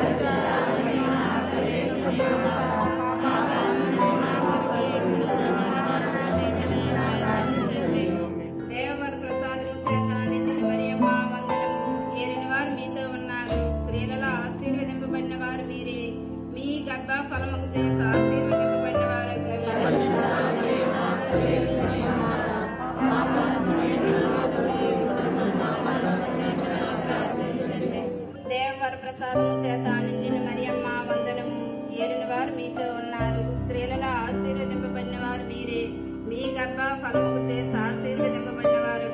దేవర ప్రసాదం చేత నిండిన మరియమ్మ వందనము ఏలిన వారు మీతో ఉన్నారు స్త్రీలలో ఆశీర్వదింపబడిన వారు మీరే మీ గర్భ ఫలముకు చేసి ఆశీర్వదింపబడిన వారు దేవర ప్రసాదము చేత నిండిన మరియమ్మ వందనము ఏలిన వారు మీతో ఉన్నారు స్త్రీలలో ఆశీర్వదింపబడిన వారు మీరే మీ గర్భ ఫలముకు చేసి ఆశీర్వదింపబడిన వారు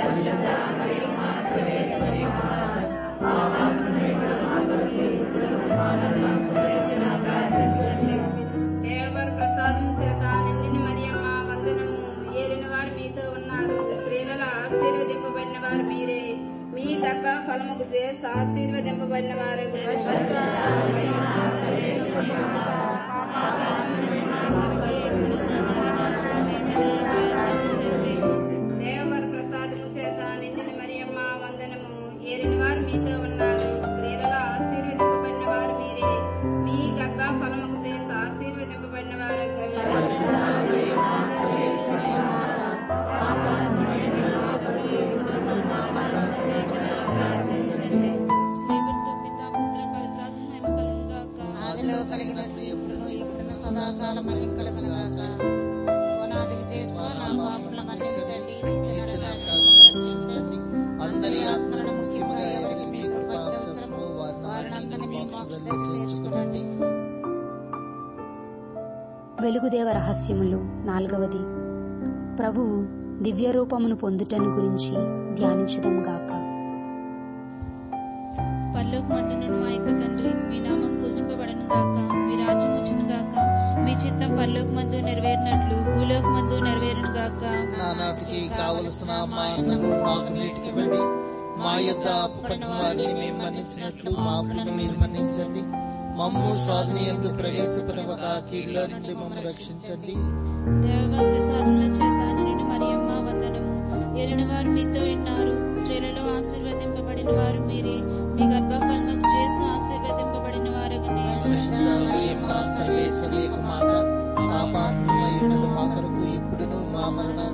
దేవర ప్రసాదం చేత నిండిన మరియమ్మ వందనము ఏలిన వారు మీతో ఉన్నారు స్త్రీలలో ఆశీర్వదింపబడిన వారు మీరే మీ గర్భ ఫలముకు చేసి ఆశీర్వదింపబడిన వారు దేవర ప్రసాదము చేత నిండిన మరియమ్మ వందనము ఏలిన వారు మీతో ఉన్నారు స్త్రీలలో ఆశీర్వదింపబడిన వారు మీరే మీ గర్భ ఫలముకు చేసి ఆశీర్వదింపబడిన వారు శ్రీవర్తో పిత పుత్ర పవిత్రాత్మ మహిమ కలుగును గాక ఆదిలో కలిగినట్లు ఎప్పుడును ఎప్పుడును సదాకాలం మహిమ కలుగును గాక ఓనాది విజయస్వ నా పాపముల మన్నించండి నిత్య నరకాగ్ని నుండి రక్షించండి అందరి ఆత్మలను ముఖ్యముగా ఎవరికి మీ కృప అవసరమో వారినందరినీ మీ వారిని మోక్ష దగ్గర చేర్చుకోనండి వెలుగుదేవ రహస్యములు నాలుగవది ప్రభువు దివ్య రూపమును పొందుటను గురించి ధ్యానించుదాం గాక పరలోక మందునుడు మా యొక్క తండ్రి మీ నామం పూజింపబడను గాక మీ రాజ్యం వచ్చును గాక మీ చిత్తం పరలోక మందు నెరవేరినట్లు భూలోక మందు నెరవేరును గాక నానాటికి కావలసిన మా అన్నము మాకు నేటికివ్వండి మా యొద్ద అప్పుపడిన వారిని మేము మన్నించినట్లు మా అప్పులను మీరు మన్నించండి మమ్ము సాధనీయంలో ప్రవేశపరవక కీళ్ళ నుంచి మమ్మల్ని రక్షించండి దేవ ప్రసాదముల చేత నిన్ను మరియమ్మ వందనము ఎరిన వారు మీతో ఉన్నారు స్త్రీలలో ఆశీర్వదింపబడిన వారు మీరే మీ గర్భఫలముకు చేసి ఆశీర్వదింపబడిన వారగునే పరిశుద్ధ మరియమ్మ సర్వేశ్వరి యొక్క మాత పాపాత్మయుడు మా కొరకు ఇప్పుడును మా మరణ సమయంలో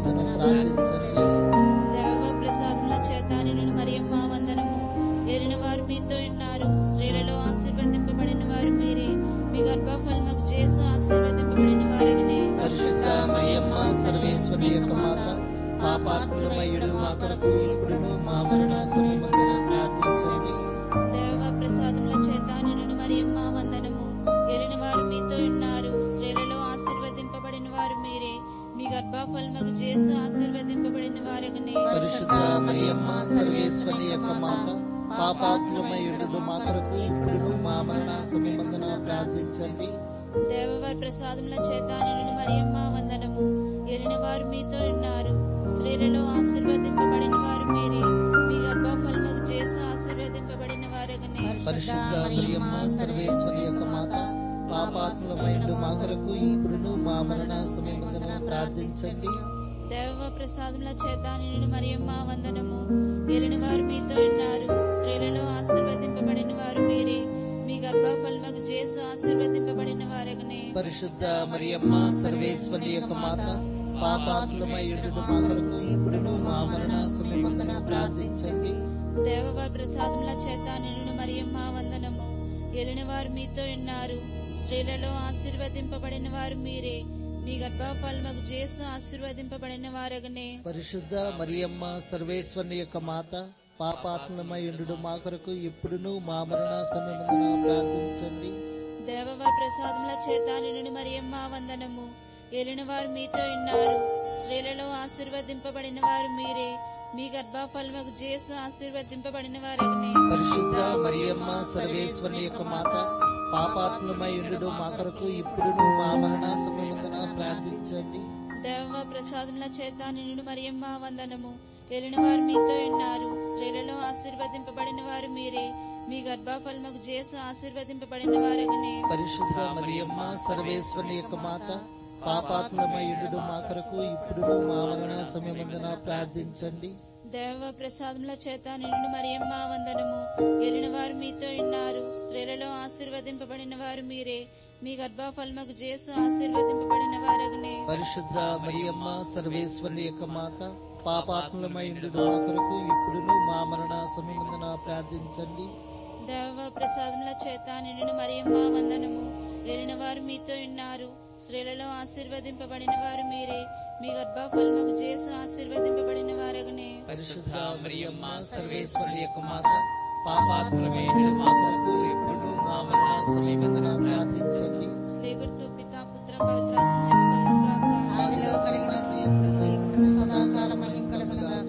సమయమందున ప్రార్థించండి దేవ ప్రసాదముల చేత నిన్ను మరియమ్మ వందనము ఏలిన వారు మీతో ఉన్నారు స్త్రీలలో ఆశీర్వదింపబడిన వారు మీరే మీ గర్భఫలముకు చేసు ఆశీర్వదింపబడిన వారగనే పరిశుద్ధ మరియమ్మ సర్వేశ్వరి యొక్క మాత పాపాత్ములమయుడు మా కొరకు ఇప్పుడును మా మరణ సమయమందున ప్రార్థించండి దేవ ప్రసాదముల చేత నిన్ను మరియమ్మ వందనము ఏలిన వారు మీతో ఉన్నారు స్త్రీలలో ఆశీర్వదింపబడిన వారు మీరే మీ గర్భఫలముకు చేసు ఆశీర్వదింపబడిన వారగనే పరిశుద్ధ మరియమ్మ సర్వేశ్వరి యొక్క మాత పాపాత్ములమయుడు మా కొరకు ఇప్పుడును మా మరణ సమయమందున ప్రార్థించండి దేవవారి ప్రసాదముల చేత నిన్ను మరియమ్మ వందనము ఏలిన వారు మీతో ఉన్నారు స్త్రీలలో ఆశీర్వదింపబడిన వారు మీరే మీ గర్భఫలముకు చేసు ఆశీర్వదింపబడిన వారగనే పరిశుద్ధ మరియమ్మ సర్వేశ్వరి యొక్క మాత పాపాత్ములమైండు మా కొరకు ఇప్పుడును మా మరణ సమయమందున ప్రార్థించండి దేవ ప్రసాదముల చేత నిన్ను మరియమ్మ వందనము ఏలిన వారు మీతో ఉన్నారు స్త్రీలలో ఆశీర్వదింపబడిన వారు మీరే మీ గర్భఫలముకు చేసు ఆశీర్వదింపబడిన వారగనే పరిశుద్ధ మరియమ్మ సర్వేశ్వరి యొక్క మాత పాపాత్ములమైండు మా కొరకు ఇప్పుడును మా మరణ సమయమందున ప్రార్థించండి దేవవారి ప్రసాదముల చేత నిన్ను మరియమ్మ వందనము ఏలిన వారు మీతో ఉన్నారు స్త్రీలలో ఆశీర్వదింపబడిన వారు మీరే మీ గర్భఫలముకు చేసు ఆశీర్వదింపబడిన వారగనే పరిశుద్ధ మరియమ్మ సర్వేశ్వరి యొక్క మాత పాపాత్ములమైండు మా కొరకు ఇప్పుడును మా మరణ సమయమందున ప్రార్థించండి దేవవారి ప్రసాదముల చేత నిన్ను మరియమ్మ వందనము ఏలిన వారు మీతో ఉన్నారు స్త్రీలలో ఆశీర్వదింపబడిన వారు మీరే మీ గర్భఫలముకు చేసు ఆశీర్వదింపబడిన వారగనే పరిశుద్ధ మరియమ్మ సర్వేశ్వరి యొక్క మాత పాపాత్ములమైండు మా కొరకు ఇప్పుడును మా మరణ సమయమందున ప్రార్థించండి దేవ ప్రసాదముల చేత నిన్ను మరియమ్మ వందనము ఏలిన వారు మీతో ఉన్నారు స్త్రీలలో ఆశీర్వదింపబడిన వారు మీరే మీ గర్భఫలముకు చేసు ఆశీర్వదింపబడిన వారగనే పరిశుద్ధ మరియమ్మ సర్వేశ్వరి యొక్క మాత పాపాత్ములమైండు మా కొరకు ఇప్పుడును మా మరణ సమయమందున ప్రార్థించండి దేవ ప్రసాదముల చేత నిన్ను మరియమ్మ వందనము ఏలిన వారు మీతో ఉన్నారు స్త్రీలలో ఆశీర్వదింపబడిన వారు మీరే మీ గర్భఫలముకు చేసు ఆశీర్వదింపబడిన వారగనే పరిశుద్ధ మరియమ్మ సర్వేశ్వరి యొక్క మాత పాపాత్ములమైండు మా కొరకు ఇప్పుడును మా మరణ సమయమందున ప్రార్థించండి దేవ ప్రసాదముల చేత నిన్ను మరియమ్మ వందనము ఏలిన వారు మీతో ఉన్నారు స్త్రీలలో ఆశీర్వదింపబడిన వారు మీరే మీ గర్భఫలముకు చేసు ఆశీర్వదింపబడిన వారగనే పరిశుద్ధ మరియమ్మ సర్వేశ్వరి యొక్క మాత పాపాత్ములమైండు మా కొరకు ఇప్పుడును మా మరణ సమయమందున ప్రార్థించండి స్లేగుర్తు పితా పుత్ర పవిత్రాత్మ మహిమ కలుగును గాక ఆదిలో కలిగినట్లు ఎప్పుడును ఇప్పుడు సదాకాలం మహిమ కలుగునుగాక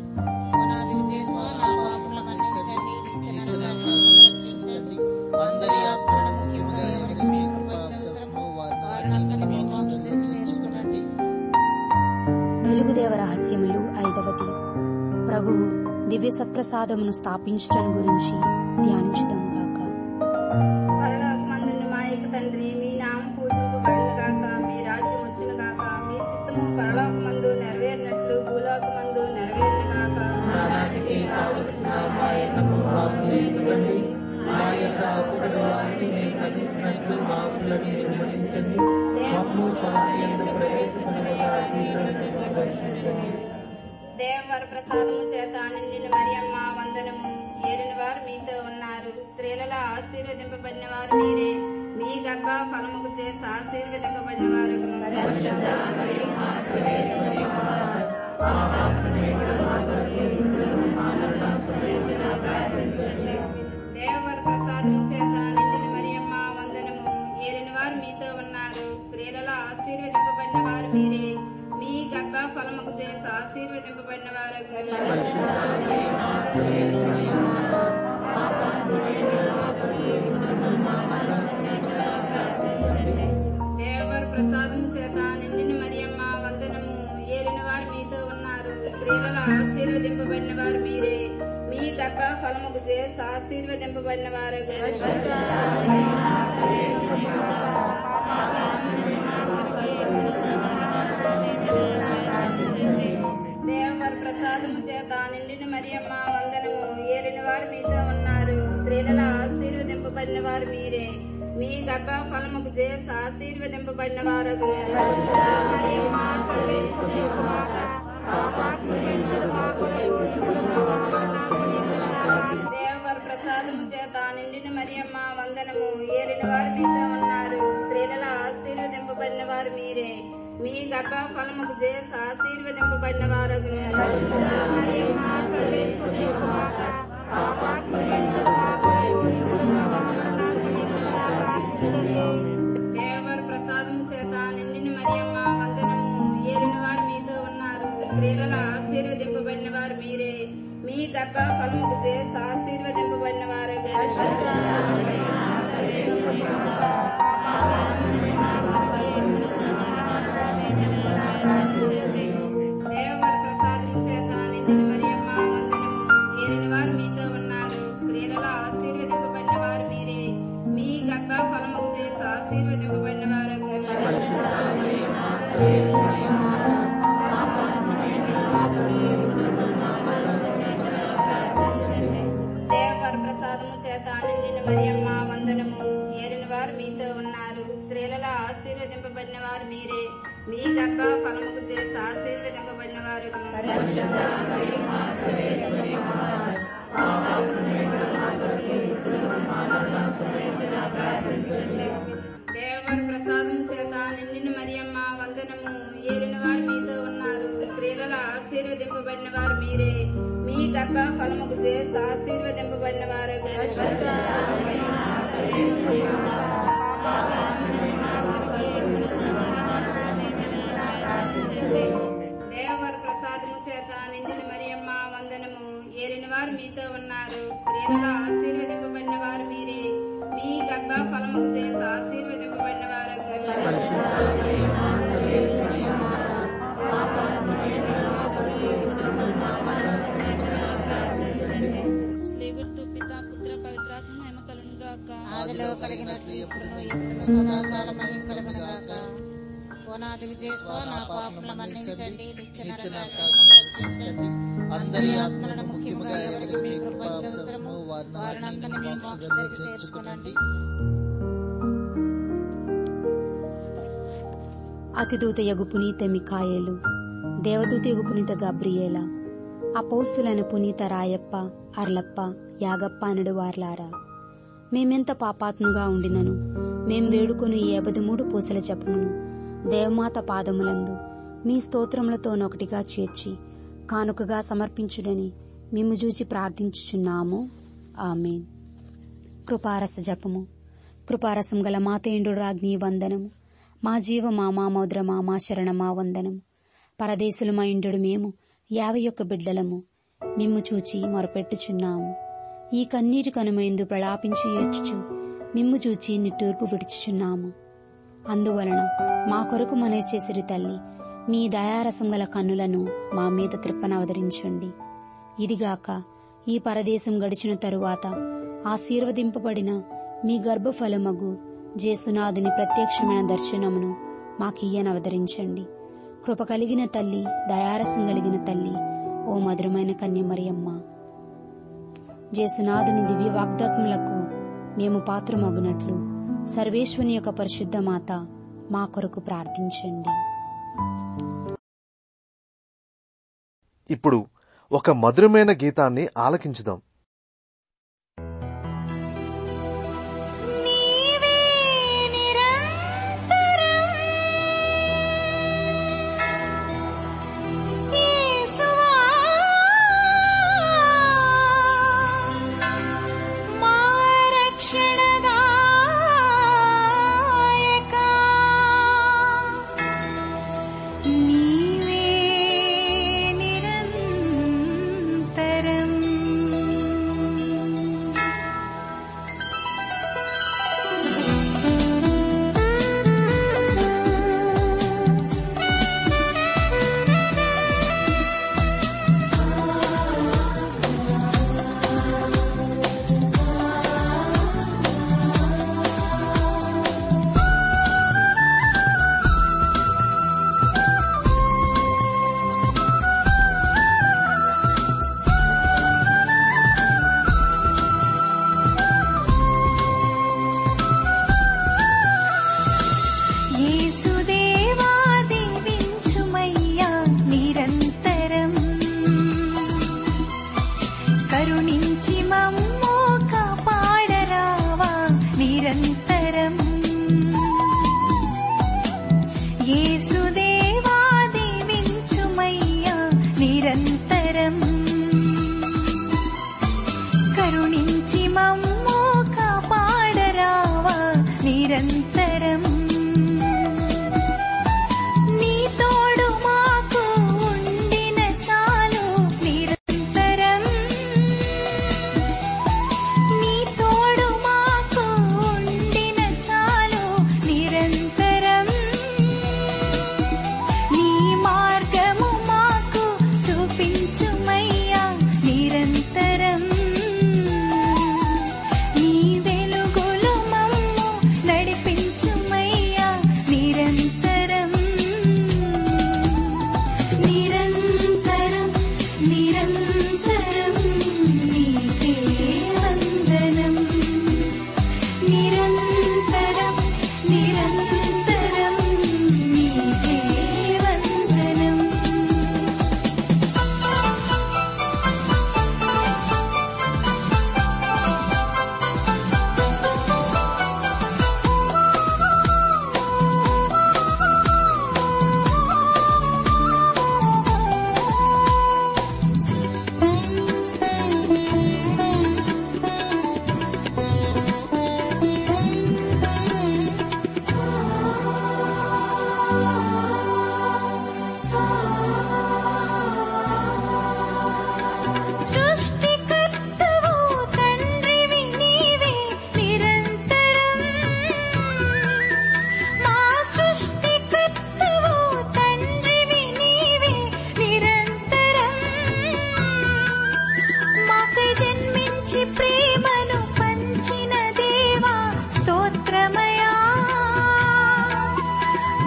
పునాది విజయస్వ నా పాపముల మన్నించండి నిత్య నరకాగ్ని రక్షించండి అందరి ఆత్మలను ముఖ్యంగా ఎవరికి మీ కృప అవసరమో వారిని మీ మోక్షంలో చేర్చుకునండి వెలుగుదేవ రహస్యములు ఐదవది ప్రభువు దివ్య సత్ప్రసాదమును స్థాపించటం గురించి ధ్యానించుదాం గాక పరలోకమందున్న మా యొక్క తండ్రి మీ నామం పూజింపబడును గాక మీ రాజ్యం వచ్చును గాక మీ చిత్తము పరలోకమందు నెరవేరినట్లు భూలోకమందు నెరవేరును గాక నానాటికి కావలసిన మా ఎన్నము మాకు ఇవ్వండి మా యొక్క అప్పుడు వారిని మేము మన్నించినట్లు మా అప్పులను మీరు మన్నించండి మమ్ము స్వాతంత్ర ప్రవేశపడగా రక్షించండి దేవవర ప్రసాదము చేత నిండిన మరియమ్మ వందనము ఏలిన వారు మీతో ఉన్నారు స్త్రీలలో ఆశీర్వదింపబడిన వారు మీరే మీ గర్భ ఫలముకు చేసి ఆశీర్వదింపబడిన వారు దేవవర ప్రసాదము చేత నిండిన మరియమ్మ వందనము ఏలిన వారు మీతో ఉన్నారు స్త్రీలలో ఆశీర్వదింపబడిన వారు మీరే మీ గర్భ ఫలముకు చేసి ఆశీర్వదింపబడిన వారు దేవర ప్రసాదం చేత నిండిన మరియమ్మ వందనము ఏలిన వారు మీతో ఉన్నారు స్త్రీలలో ఆశీర్వదింపబడిన వారు మీరే మీ గర్భ ఫలముకు చేసి ఆశీర్వదింపబడిన వారు దేవర ప్రసాదము చేత నిండిన మరియమ్మ వందనము ఏలిన వారు మీతో ఉన్నారు స్త్రీలలో ఆశీర్వదింపబడిన వారు మీరే మీ గర్భ ఫలముకు చేసి ఆశీర్వదింపబడిన వారు దేవర ప్రసాదము చేత నిండిన మరియమ్మ వందనము ఏలిన వారు మీతో ఉన్నారు స్త్రీలలో ఆశీర్వదింపబడిన వారు మీరే మీ గర్భ ఫలముకు చేసి ఆశీర్వదింపబడిన వారు దేవర ప్రసాదము చేత నిండిన మరియమ్మ వందనము ఏలిన వారు మీతో ఉన్నారు స్త్రీలలో ఆశీర్వదింపబడిన వారు మీరే మీ గర్భ ఫలముకు చేసి ఆశీర్వదింపబడిన వారు దేవర ప్రసాదము చేత నిండిన మరియమ్మ వందనము ఏలిన వారు మీతో ఉన్నారు స్త్రీలలో ఆశీర్వదింపబడిన వారు మీరే మీ గర్భ ఫలముకు చేసి ఆశీర్వదింపబడిన వారు దేవర ప్రసాదము చేత నిండిన మరియమ్మ వందనము ఏలిన వారు మీతో ఉన్నారు స్త్రీలలో ఆశీర్వదింపబడిన వారు మీరే మీ గర్భ ఫలముకు చేసి ఆశీర్వదింపబడిన వారు దేవర ప్రసాదం చేత నిండిన మరియమ్మ వందనము ఏలిన వారు మీతో ఉన్నారు స్త్రీలలో ఆశీర్వదింపబడిన వారు మీరే మీ గర్భ ఫలముకు చేసి ఆశీర్వదింపబడిన వారు దేవర ప్రసాదము చేత నిండిన మరియమ్మ వందనము ఏలిన వారు మీతో ఉన్నారు స్త్రీలలో ఆశీర్వదింపబడిన వారు మీరే మీ గర్భ ఫలముకు చేసి ఆశీర్వదింపబడిన వారు స్లేగుర్తు పిత పుత్ర పవిత్రాత్మ మహిమ కలును గాక ఆదిలో కలిగినట్లు ఎప్పుడును ఎప్పుడును సదాకాలం మహిం కలుగునగాక ఓనాది విజయస్వ నా పాపముల మన్నించండి నిత్య నరకాగ్ని రక్షించండి అందరి ఆత్మలను ముఖ్యముగా ఎవరికి మీ కృప అవసరము వారినందరినీ మీ మోక్షదరికి చేర్చుకునండి అతిదూతయగు పునీత మికాయేలు దేవదూతయగు పునీత గబ్రియేల అపౌస్తులైన పునీత రాయప్ప అర్లప్ప యాగప్ప అనడు వార్లారా మేమెంత పాపాత్ముగా ఉండినను మేం వేడుకొని ఈ మూడు పూసల జపమును దేవమాత పాదములందు మీ స్తోత్రములతోనొకటిగా చేర్చి కానుకగా సమర్పించుడని మిమ్ము చూచి ప్రార్థించుచున్నాము ఆమెన్ కృపారస జపము కృపారసం గల మాతేండు రాజ్ఞి వందనము మా జీవ మా మామౌద్ర మా మా శరణ మా వందనము పరదేశులు మా ఇండు మేము యాభై ఒక్క బిడ్డలము మిమ్ము చూచి మొరపెట్టుచున్నాము ఈ కన్నీటి కనుమైందు ప్రలాపించి ఏడ్చుచు మిమ్ము చూచి నిట్టూర్పు విడుచుచున్నాము అందువలన మా కొరకు మనే చేసిరి తల్లి మీ దయారసం గల కన్నులను మా మీద త్రిప్పనవదరించండి ఇదిగాక ఈ పరదేశం గడిచిన తరువాత ఆశీర్వదింపబడిన మీ గర్భఫలమగు జేసునాథుని ప్రత్యక్షమైన దర్శనమును మాకియ్యనవదరించండి కృప కలిగిన తల్లి దయారసం కలిగిన తల్లి ఓ మధురమైన కన్యమరియమ్మ జేసునాథుని దివ్య వాగ్దాత్ములకు మేము పాత్రమగునట్లు సర్వేశ్వని యొక్క పరిశుద్ధ మాత మా కొరకు ప్రార్థించండి ఇప్పుడు ఒక మధురమైన గీతాన్ని ఆలకించుదాం నీవే నిరంతరం యేసువా మా రక్షణదాయకా నీవే నిరంతరం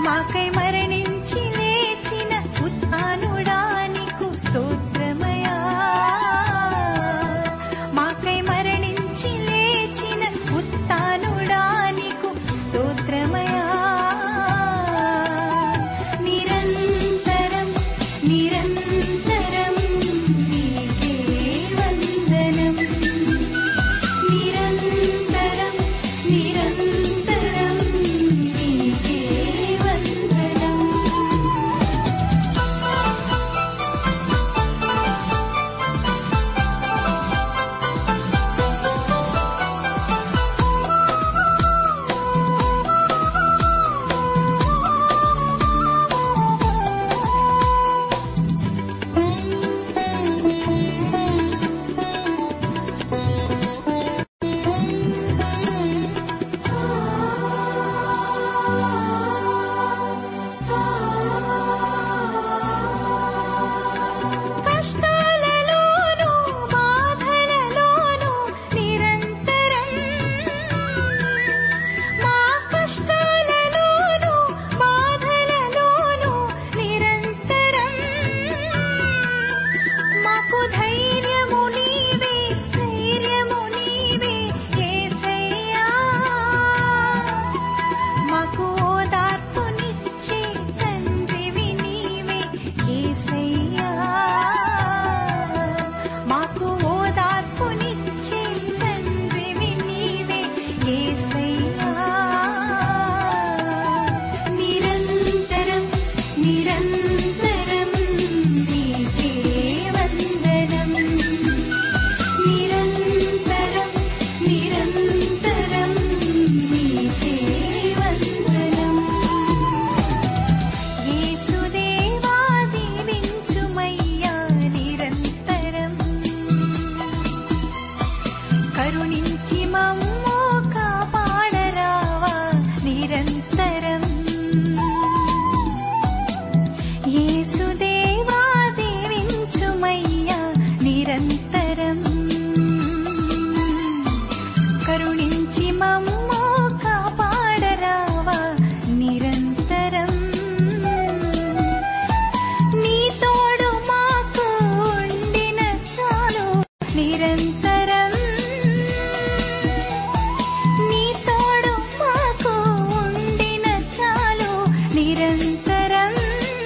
మాకై మరణించి లేచిన ఉత్థానుడానికు స్తోత్రమయా మాకై మరణించి లేచిన ఉత్థానుడానికు స్తోత్రమయా నిరంతరం నిరంతరం నీకే వందనం నిరంతరం నిరంతరం నీకే వందనం కష్టాలలోనూ బాధలలోనూ నిరంతరం మా కష్టాలలోనూ బాధలలోనూ నిరంతరం మాకు ధైర్యము నీవే స్థైర్యము నీవే యేసయ్యా మాకు ఓదార్పునిచ్చే తండ్రివి నీవే యేసయ్యా మాకు ఓదార్పునిచ్చే తండ్రివి నీవే యేసయ్యా నిరంతరం నిరంతరం నీకే వందనం నిరంతరం నిరంతరం నీకే వందనం యేసుదేవా దీవించుమయ్యా నిరంతరం కరుణించి మమ్ము కాపాడరావా నిరంతరం యేసుదేవా దీవించుమయ్యా నిరంతరం కరుణించి మమ్ము కాపాడరావా నిరంతరం నీ తోడు మాకు ఉండిన చాలు నిరంతరం నీ తోడు మాకు ఉండిన చాలు నిరంతరం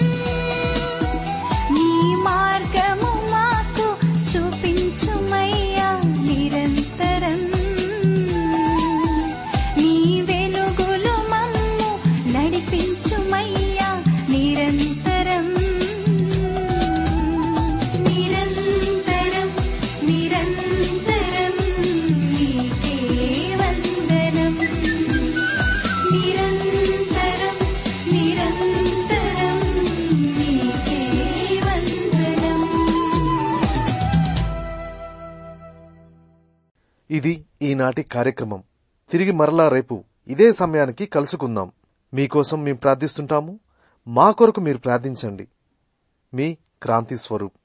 నీ మార్గము మాకు చూపించుమయ్యా నిరంతరం నీ వెలుగులు మమ్ము నడిపించుమయ్యా నిరంతరం నిరంతరం నిరంతరం నీకే వందనం నిరంతరం నిరంతరం నీకే వందనం ఇది ఈనాటి కార్యక్రమం తిరిగి మరలా రేపు ఇదే సమయానికి కలుసుకుందాం మీకోసం మేము ప్రార్థిస్తుంటాము మా కొరకు మీరు ప్రార్థించండి మీ క్రాంతి స్వరూప్